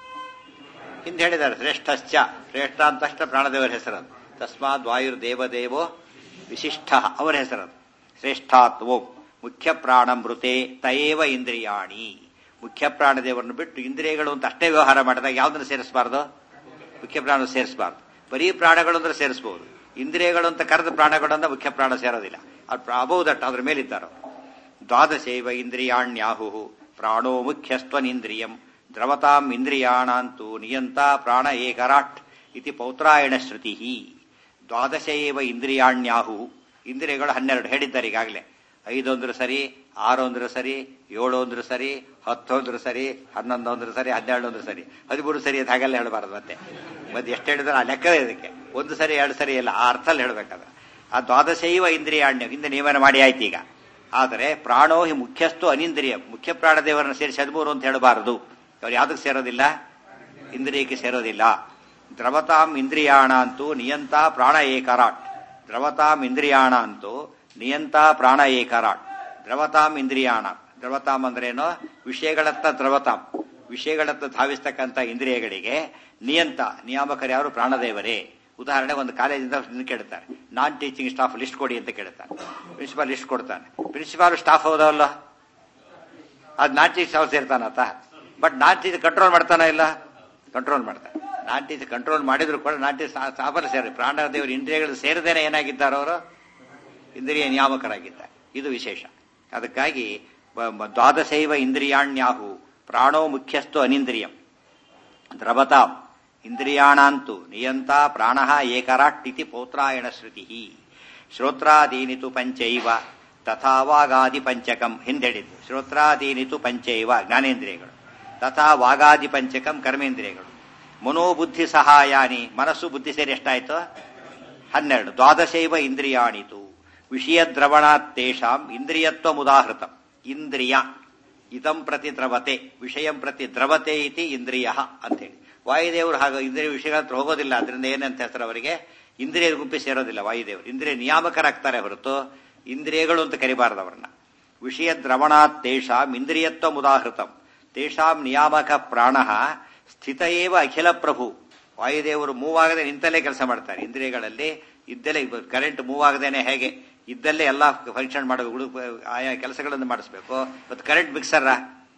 ಹಿಂದೆ ಹೇಳಿದ್ದಾರೆ ಶ್ರೇಷ್ಠಶ್ಚ ಶ್ರೇಷ್ಠ ಅಂತ ತಕ್ಷಣ ಪ್ರಾಣದೇವರ ಹೆಸರದು ತಸ್ಮಾತ್ ವಾಯುರ್ ದೇವದೇವೋ ವಿಶಿಷ್ಟ ಅವರ ಹೆಸರದು ಶ್ರೇಷ್ಠಾತ್ ಓಂ ಮುಖ್ಯ ಪ್ರಾಣ ಮೃತೆ ತಯೇವ ಇಂದ್ರಿಯಾಣಿ ಮುಖ್ಯ ಪ್ರಾಣದೇವರನ್ನು ಬಿಟ್ಟು ಇಂದ್ರಿಯಗಳು ಅಂತ ಅಷ್ಟೇ ವ್ಯವಹಾರ ಮಾಡಿದಾಗ ಯಾವ್ದನ್ನು ಸೇರಿಸಬಾರ್ದು ಮುಖ್ಯ ಪ್ರಾಣ ಸೇರಿಸಬಾರ್ದು ಬರೀ ಪ್ರಾಣಗಳು ಅಂದ್ರೆ ಸೇರಿಸಬಹುದು ಇಂದ್ರಿಯಗಳು ಅಂತ ಕರೆದ ಪ್ರಾಣಗಳನ್ನ ಮುಖ್ಯ ಪ್ರಾಣ ಸೇರೋದಿಲ್ಲ ಅದು ಅಬಹುದಟ್ಟ ಅದ್ರ ಮೇಲಿದ್ದಾರೋ ದ್ವಾದಶೈವ ಇಂದ್ರಿಯಾಣ್ಯಾಹು ಪ್ರಾಣೋ ಮುಖ್ಯಸ್ತ್ವನಿಂದ್ರಿಯಂ ದ್ರವತಾಂ ಇಂದ್ರಿಯಾಣಾಂತು ನಿಯಂತ ಪ್ರಾಣ ಏಕರಾಟ್ ಇತಿ ಪೌತ್ರಾಯಣ ಶ್ರುತಿ ದ್ವಾದಶ ಏವ ಇಂದ್ರಿಯಾಣ್ಯಾಹು ಇಂದ್ರಿಯಗಳು ಹನ್ನೆರಡು ಹೇಳಿದ್ದಾರೆ ಈಗಾಗಲೇ ಐದು ಅಂದ್ರು ಸರಿ ಆರು ಅಂದ್ರು ಸರಿ ಏಳು ಅಂದ್ರು ಸರಿ ಹತ್ತು ಅಂದ್ರು ಸರಿ ಹನ್ನೊಂದು ಅಂದ್ರು ಸರಿ ಹನ್ನೆರಡು ಅಂದ್ರು ಸರಿ ಹದಿಮೂರು ಸರಿ ಅಂತ ಹಾಗೆಲ್ಲ ಹೇಳಬಾರದು ಮತ್ತೆ ಮತ್ತೆ ಎಷ್ಟು ಹೇಳಿದ್ರೆ ಆ ಲೆಕ್ಕವೇ ಇದಕ್ಕೆ ಒಂದು ಸರಿ ಎರಡು ಸರಿ ಇಲ್ಲ ಆ ಅರ್ಥಲ್ಲಿ ಹೇಳ್ಬೇಕಾದ್ರೆ ಆ ದ್ವಾದಶೈವ ಇಂದ್ರಿಯಾಣ್ಯ ಹಿಂದೆ ನಿಯಮನ ಮಾಡಿ ಆಯ್ತು ಈಗ ಆದರೆ ಪ್ರಾಣೋ ಹಿ ಮುಖ್ಯಸ್ತು ಅನಿಂದ್ರಿಯ ಮುಖ್ಯ ಪ್ರಾಣದೇವರನ್ನು ಸೇರಿಸಿ ಹದಿಮೂರು ಅಂತ ಹೇಳಬಾರದು ಅವ್ರು ಯಾವ್ದಕ್ಕೆ ಸೇರೋದಿಲ್ಲ ಇಂದ್ರಿಯಕ್ಕೆ ಸೇರೋದಿಲ್ಲ ದ್ರವತಾಂ ಇಂದ್ರಿಯಾಣ ಅಂತೂ ನಿಯಂತ ಪ್ರಾಣ ಏಕರಾಟ್ ದ್ರವತಾಂ ಇಂದ್ರಿಯಾಣ ಅಂತೂ ನಿಯಂತ ಪ್ರಾಣ ಏಕರಾಟ್ ದ್ರವತಾಂ ಇಂದ್ರಿಯಾಣ ದ್ರವತಾಂ ಅಂದ್ರೇನು ವಿಷಯಗಳತ್ತ ದ್ರವತಾಂ ವಿಷಯಗಳತ್ತ ಧಾವಿಸ್ತಕ್ಕಂಥ ಇಂದ್ರಿಯಗಳಿಗೆ ನಿಯಂತ ನಿಯಾಮಕರು ಯಾರು ಪ್ರಾಣದೇವರೇ ಉದಾಹರಣೆ ಒಂದು ಕಾಲೇಜಿಂದ ನಿನ್ನ ಕೇಳ್ತಾರೆ ನಾನ್ ಟೀಚಿಂಗ್ ಸ್ಟಾಫ್ ಲಿಸ್ಟ್ ಕೊಡಿ ಅಂತ ಕೇಳ್ತಾರೆ ಪ್ರಿನ್ಸಿಪಾಲ್ ಲಿಸ್ಟ್ ಕೊಡ್ತಾನೆ ಪ್ರಿನ್ಸಿಪಾಲ್ ಸ್ಟಾಫ್ ಹೌದಲ್ಲ ಅದು ನಾನ್ ಟೀಚ್ ಸ್ಟಾಫ್ ಸೇರ್ತಾನತ್ತ ಬಟ್ ನಾನ್ ಟೀಚ್ ಕಂಟ್ರೋಲ್ ಮಾಡ್ತಾನ ಇಲ್ಲ ಕಂಟ್ರೋಲ್ ಮಾಡ್ತಾನೆ ನಾನ್ ಟೀಚ್ ಕಂಟ್ರೋಲ್ ಮಾಡಿದ್ರು ಕೂಡ ನಾನ್ ಟೀಚ್ ಸ್ಟಾಫಲ್ಲಿ ಸೇರಿ ಪ್ರಾಣದೇವರು ಇಂದ್ರಿಯಗಳು ಸೇರದೇನೆ ಏನಾಗಿದ್ದಾರೆ ಅವರು ಇಂದ್ರಿಯ ನಿಯಾಮಕರಾಗಿದ್ದಾರೆ ಇದು ವಿಶೇಷ ಅದಕ್ಕಾಗಿ ಬ- ಬ- ದ್ವಾದಶೈವ ಇಂದ್ರಿಯಾಣ್ಯಾಹು ಪ್ರಾಣೋ ಮುಖ್ಯಸ್ತು ಅನಿಂದ್ರಿಯಂ ದ್ರವತಾಂ ಇಂದ್ರಿಯಾಣಾಂತು ನಿಯಂತ ಪ್ರಾಣ ಏಕರಾಟ್ ಇತಿ ಪೌತ್ರಾಯಣ ಶ್ರುತಿ ಶ್ರೋತ್ರಾದೀನಿ ತು ಪಂಚೈವ ತಥಾ ವಾಗಾದಿ ಪಂಚಕಂ ಹಿಂದೆಡಿದ್ದು ಶ್ರೋತ್ರಾದೀನಿತು ಪಂಚೈವ ಜ್ಞಾನೇಂದ್ರಿಯಗಳು ತಥಾ ವಾಗಾದಿ ಪಂಚಕಂ ಕರ್ಮೇಂದ್ರಿಯಗಳು ಮನೋಬುದ್ಧಿ ಸಹಾಯಾನಿ ಮನಸ್ಸು ಬುದ್ಧಿ ಸೇರಿ ಎಷ್ಟಾಯ್ತು ಹನ್ನೆರಡು ದ್ವಾದಶೈವ ಇಂದ್ರಿಯಾಣಿತು ವಿಷಯ ದ್ರವಣಾತ್ತೇಷಾಂ ಇಂದ್ರಿಯತ್ವ ಮುದಾಹೃತಂ ಇಂದ್ರಿಯ ಇದಂ ಪ್ರತಿ ದ್ರವತೆ ವಿಷಯಂ ಪ್ರತಿ ದ್ರವತೆ ಇತಿ ಇಂದ್ರಿಯ ಅಂತೇಳಿ ವಾಯುದೇವರು ಹಾಗೆ ಇಂದ್ರಿಯ ವಿಷಯಗಳ ಹತ್ರ ಹೋಗೋದಿಲ್ಲ ಅದರಿಂದ ಏನಂತ ಹೆಸರು ಅವರಿಗೆ ಇಂದ್ರಿಯ ಗುಂಪಿ ಸೇರೋದಿಲ್ಲ ವಾಯುದೇವರು ಇಂದ್ರಿಯ ನಿಯಾಮಕರಾಗ್ತಾರೆ ಹೊರತು ಇಂದ್ರಿಯಗಳು ಅಂತ ಕರಿಬಾರದು ಅವರನ್ನ ವಿಷಯ ದ್ರವಣಾತ್ ತೇಷಾಂ ಇಂದ್ರಿಯತ್ವ ಮುದಾಹೃತಂ ತೇಷಾಂ ನಿಯಾಮಕ ಪ್ರಾಣ ಸ್ಥಿತ ಏವ ಅಖಿಲ ಪ್ರಭು ವಾಯುದೇವರು ಮೂವ್ ಆಗದೆ ನಿಂತಲ್ಲೇ ಕೆಲಸ ಮಾಡ್ತಾರೆ ಇಂದ್ರಿಯಗಳಲ್ಲಿ ಇದ್ದಲ್ಲೇ ಕರೆಂಟ್ ಮೂವ್ ಆಗದೇನೆ ಹೇಗೆ ಇದ್ದಲ್ಲೇ ಎಲ್ಲ ಫಂಕ್ಷನ್ ಮಾಡಬೇಕು ಆಯಾ ಕೆಲಸಗಳನ್ನು ಮಾಡಿಸ್ಬೇಕು ಮತ್ತು ಕರೆಂಟ್ ಮಿಕ್ಸರ್ರ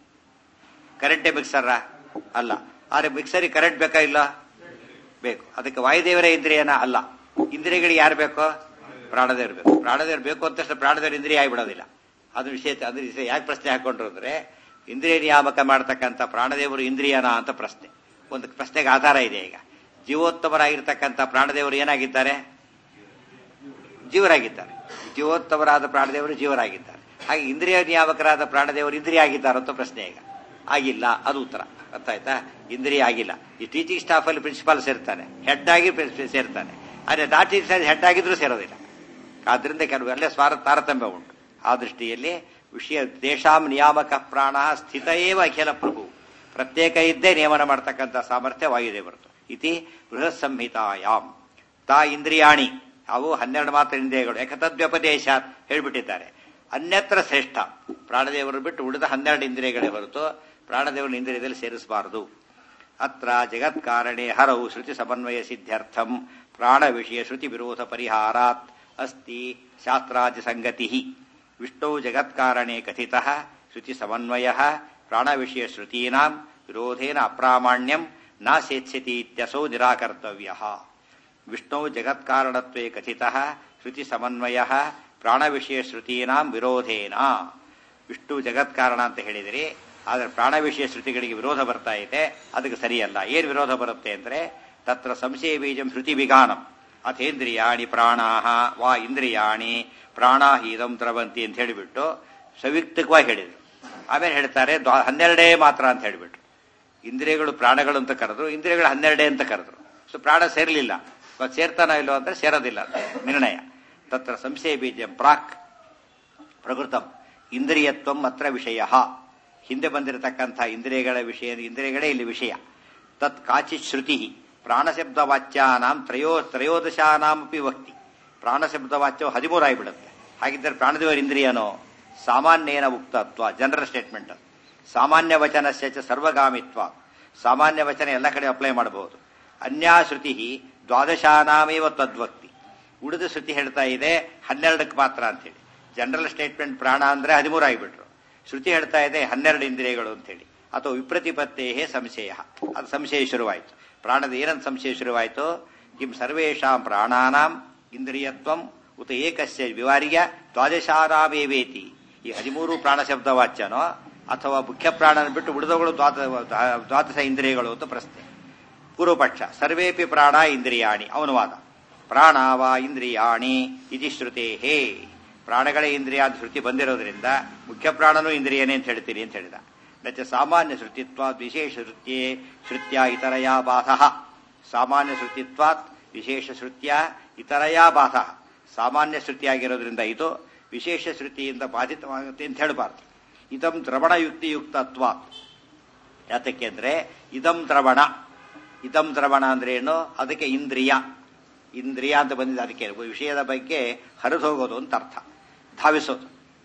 ಕರೆಂಟೇ ಮಿಕ್ಸರ್ರ ಅಲ್ಲ ಆದ್ರೆ ಮಿಕ್ಸರಿಗೆ ಕರೆಂಟ್ ಬೇಕಾ ಇಲ್ಲ ಬೇಕು ಅದಕ್ಕೆ ವಾಯುದೇವರ ಇಂದ್ರಿಯನ ಅಲ್ಲ ಇಂದ್ರಿಯಗಳಿಗೆ ಯಾರು ಬೇಕೋ ಪ್ರಾಣದೇವರು ಬೇಕು ಪ್ರಾಣದೇವರು ಬೇಕು ಅಂತ ತಕ್ಷಣ ಪ್ರಾಣದೇವರು ಇಂದ್ರಿಯ ಆಗಿಬಿಡೋದಿಲ್ಲ ಅದು ವಿಷಯ ಅದ್ರ ವಿಷಯ ಯಾಕೆ ಪ್ರಶ್ನೆ ಹಾಕೊಂಡ್ರು ಅಂದ್ರೆ ಇಂದ್ರಿಯ ನಿಯಾಮಕ ಮಾಡ್ತಕ್ಕಂಥ ಪ್ರಾಣದೇವರು ಇಂದ್ರಿಯನ ಅಂತ ಪ್ರಶ್ನೆ ಒಂದು ಪ್ರಶ್ನೆಗೆ ಆಧಾರ ಇದೆ ಈಗ ಜೀವೋತ್ತಮರಾಗಿರ್ತಕ್ಕಂಥ ಪ್ರಾಣದೇವರು ಏನಾಗಿದ್ದಾರೆ ಜೀವರಾಗಿದ್ದಾರೆ ಜೀವೋತ್ತಮರಾದ ಪ್ರಾಣದೇವರು ಜೀವರಾಗಿದ್ದಾರೆ ಹಾಗೆ ಇಂದ್ರಿಯ ನಿಯಾಮಕರಾದ ಪ್ರಾಣದೇವರು ಇಂದ್ರಿಯ ಆಗಿದ್ದಾರೆ ಅಂತ ಪ್ರಶ್ನೆ ಈಗ ಆಗಿಲ್ಲ ಅದು ಉತ್ತರ ಅರ್ಥ ಆಯ್ತಾ ಇಂದ್ರಿಯ ಆಗಿಲ್ಲ ಈ ಟೀಚಿಂಗ್ ಸ್ಟಾಫ್ ಅಲ್ಲಿ ಪ್ರಿನ್ಸಿಪಾಲ್ ಸೇರ್ತಾನೆ ಹೆಡ್ ಆಗಿ ಪ್ರಿನ್ಸಿಪಲ್ ಸೇರ್ತಾನೆ ಆದ್ರೆ ನಾಟ್ ಟೀಚಿಂಗ್ ಹೆಡ್ ಆಗಿದ್ರೂ ಸೇರೋದಿಲ್ಲ ಆದ್ರಿಂದ ಕೆಲವು ಅಲ್ಲೇ ಸ್ವಾರ ತಾರತಮ್ಯ ಉಂಟು ಆ ದೃಷ್ಟಿಯಲ್ಲಿ ವಿಷಯ ದೇಶಾಂ ನಿಯಾಮಕ ಪ್ರಾಣ ಸ್ಥಿತ ಏವ ಅಖಿಲ ಪ್ರಭು ಪ್ರತ್ಯೇಕ ಇದ್ದೇ ನಿಯಮನ ಮಾಡ್ತಕ್ಕಂಥ ಸಾಮರ್ಥ್ಯ ವಾಯುದೇವರದು ಇತಿ ಬೃಹತ್ ಸಂಹಿತಾಯಾಮ್ ತಾ ಇಂದ್ರಿಯಾಣಿ ಅವು ಹನ್ನೆರಡು ಮಾತ್ರ ಇಂದ್ರಿಯಗಳು ಏಕತದ್ವ್ಯಪದೇಶ ಹೇಳ್ಬಿಟ್ಟಿದ್ದಾರೆ ಅನ್ಯತ್ರ ಶ್ರೇಷ್ಠ ಪ್ರಾಣದೇವರು ಬಿಟ್ಟು ಉಳಿದ ಹನ್ನೆರಡು ಇಂದ್ರಿಯಗಳೇ ಹೊರತು ಪ್ರಾಣದೇವರ ಇಂದ್ರಿಯದಲ್ಲಿ ಸೇರಿಸಬಾರದು ಅತ್ರ ಜಗತ್ಕಾರಣೆ ಹರವು ಶ್ರುತಿ ಸಮನ್ವಯ ಸಿದ್ಧ್ಯರ್ಥಂ ಪ್ರಾಣ ವಿಷಯ ಶ್ರುತಿ ವಿರೋಧ ಪರಿಹಾರಾತ್ ಅಸ್ತಿ ಶಾಸ್ತ್ರಾದಿ ಸಂಗತಿ ವಿಷ್ಣು ಜಗತ್ಕಾರಣೆ ಕಥಿತ ಶ್ರುತಿ ಸಮನ್ವಯ ಪ್ರಾಣ ವಿಷಯ ಶ್ರುತೀನಾಂ ವಿರೋಧೇನ ಅಪ್ರಾಮಾಣ್ಯಂ ನ ಸೇತ್ಸ್ಯತಿ ಇತ್ಯಸೌ ನಿರಾಕರ್ತವ್ಯ ವಿಷ್ಣು ಜಗತ್ಕಾರಣತ್ವೇ ಕಥಿತ ಶ್ರುತಿ ಸಮನ್ವಯ ಪ್ರಾಣ ವಿಷಯ ಶ್ರುತೀನಾಂ ವಿರೋಧೇನ ವಿಷ್ಣು ಜಗತ್ಕಾರಣ ಅಂತ ಹೇಳಿದಿರಿ ಆದರೆ ಪ್ರಾಣ ವಿಷಯ ಶ್ರುತಿಗಳಿಗೆ ವಿರೋಧ ಬರ್ತಾ ಇದೆ ಅದಕ್ಕೆ ಸರಿಯಲ್ಲ ಏನ್ ವಿರೋಧ ಬರುತ್ತೆ ಅಂದ್ರೆ ತತ್ರ ಸಂಶಯ ಬೀಜಂ ಶ್ರುತಿ ವಿಗಾನಂ ಅಥೇಂದ್ರಿಯಾಣಿ ಪ್ರಾಣಾಹ ವಾ ಇಂದ್ರಿಯಾಣಿ ಪ್ರಾಣಾಹೀದಂ ದ್ರವಂತಿ ಅಂತ ಹೇಳಿಬಿಟ್ಟು ಸವಿಕ್ತವಾಗಿ ಹೇಳಿದ್ರು ಆಮೇಲೆ ಹೇಳ್ತಾರೆ ದ್ವಾ- ಹನ್ನೆರಡೇ ಮಾತ್ರ ಅಂತ ಹೇಳಿಬಿಟ್ರು ಇಂದ್ರಿಯಗಳು ಪ್ರಾಣಗಳು ಅಂತ ಕರೆದ್ರು ಇಂದ್ರಿಯಗಳು ಹನ್ನೆರಡೇ ಅಂತ ಕರೆದ್ರು ಸೊ ಪ್ರಾಣ ಸೇರ್ಲಿಲ್ಲ ಇವತ್ತು ಸೇರ್ತಾನ ಇಲ್ಲೋ ಅಂದ್ರೆ ಸೇರೋದಿಲ್ಲ ಅಂತ ನಿರ್ಣಯ ತತ್ರ ಸಂಶಯ ಬೀಜಂ ಪ್ರಾಕ್ ಪ್ರಕೃತಂ ಇಂದ್ರಿಯತ್ವಂ ಅತ್ರ ವಿಷಯ ಹಿಂದೆ ಬಂದಿರತಕ್ಕಂಥ ಇಂದ್ರಿಯಗಳ ವಿಷಯ ಇಂದ್ರಿಯಗಳೇ ಇಲ್ಲಿ ವಿಷಯ ತತ್ ಕಾಚಿತ್ ಶ್ರುತಿ ಪ್ರಾಣಶಬ್ದವಾಚ್ಯಾನಾಂ ತ್ರಯೋ ತ್ರಯೋದಶಾನಾಮಪಿ ವಕ್ತಿ ಪ್ರಾಣಶಬ್ದವಾಚ್ಯವು ಹದಿಮೂರು ಆಗಿಬಿಡುತ್ತೆ ಹಾಗಿದ್ದರೆ ಪ್ರಾಣದೇವರ ಇಂದ್ರಿಯನೋ ಸಾಮಾನ್ಯೇನ ಉಕ್ತತ್ವ ಜನರಲ್ ಸ್ಟೇಟ್ಮೆಂಟ್ ಸಾಮಾನ್ಯ ವಚನಸ್ಯ ಚ ಸರ್ವಗಾಮಿತ್ವ ಸಾಮಾನ್ಯ ವಚನ ಎಲ್ಲ ಕಡೆ ಅಪ್ಲೈ ಮಾಡಬಹುದು ಅನ್ಯಾ ಶ್ರುತಿ ದ್ವಾದಶಾನಾಮೇವ ತದ್ವಕ್ತಿ ಉಳಿದ ಶ್ರುತಿ ಹೇಳ್ತಾ ಇದೆ ಹನ್ನೆರಡಕ್ಕೆ ಮಾತ್ರ ಅಂತೇಳಿ ಜನರಲ್ ಸ್ಟೇಟ್ಮೆಂಟ್ ಪ್ರಾಣ ಅಂದ್ರೆ ಹದಿಮೂರು ಆಗಿಬಿಟ್ರು ಶ್ರುತಿ ಹೇಳ್ತಾ ಇದೆ ಹನ್ನೆರಡು ಇಂದ್ರಿಯಗಳು ಅಂತೇಳಿ ಅಥವಾ ವಿಪ್ರತಿಪತ್ತೇ ಸಂಶಯ ಅದು ಸಂಶಯ ಶುರುವಾಯಿತು ಪ್ರಾಣದ ಏನಂತ ಸಂಶಯ ಶುರುವಾಯಿತು ಕಿಂ ಸರ್ವೇಷಾಂ ಪ್ರಾಣಾನಾಂ ಇಂದ್ರಿಯತ್ವಂ ಉತ ಏಕಸ್ಯ ವಿವಾರ್ಯ ದ್ವಾದಶಾರಾಮೇವೇತಿ ಈ ಹದಿಮೂರು ಪ್ರಾಣ ಶಬ್ದವಾಚ್ಯನೋ ಅಥವಾ ಮುಖ್ಯ ಪ್ರಾಣನ ಬಿಟ್ಟು ಉಳಿದವುಗಳು ದ್ವಾದ ದ್ವಾದಶ ಇಂದ್ರಿಯಗಳು ಅಂತ ಪ್ರಶ್ನೆ ಪೂರ್ವಪಕ್ಷ ಸರ್ವೇಪಿ ಪ್ರಾಣ ಇಂದ್ರಿಯಾಣಿ ಅವನು ವಾದ ಪ್ರಾಣಾವ ಇಂದ್ರಿಯಾಣಿ ಇತಿ ಶ್ರುತೇಹೇ ಪ್ರಾಣಗಳೇ ಇಂದ್ರಿಯ ಅಂತ ಶ್ರುತಿ ಬಂದಿರೋದ್ರಿಂದ ಮುಖ್ಯ ಪ್ರಾಣನೂ ಇಂದ್ರಿಯನೇ ಅಂತ ಹೇಳ್ತೀನಿ ಅಂತ ಹೇಳಿದ ನಚ ಸಾಮಾನ್ಯ ಶ್ರುತಿತ್ವ ವಿಶೇಷ ಶ್ರುತ್ಯೇ ಶ್ರುತ್ಯ ಇತರಯಾ ಬಾಧ ಸಾಮಾನ್ಯ ಶ್ರುತಿತ್ವಾತ್ ವಿಶೇಷ ಶ್ರುತ್ಯ ಇತರಯಾ ಬಾಧ ಸಾಮಾನ್ಯ ಶ್ರುತಿಯಾಗಿರೋದ್ರಿಂದ ಇದು ವಿಶೇಷ ಶ್ರುತಿಯಿಂದ ಬಾಧಿತವಾಗುತ್ತೆ ಅಂತ ಹೇಳಬಾರ್ದು ಇದಂ ದ್ರವಣ ಯುಕ್ತಿಯುಕ್ತತ್ವ ಯಾತಕ್ಕೆ ಅಂದ್ರೆ ಇದಂ ದ್ರವಣ ಇದಂ ದ್ರವಣ ಅಂದ್ರೆ ಏನು ಅದಕ್ಕೆ ಇಂದ್ರಿಯ ಇಂದ್ರಿಯ ಅಂತ ಬಂದಿದೆ ಅದಕ್ಕೆ ವಿಷಯದ ಬಗ್ಗೆ ಹರಿದು ಹೋಗೋದು ಅಂತ ಅರ್ಥ ಧಾವಿಸೋದು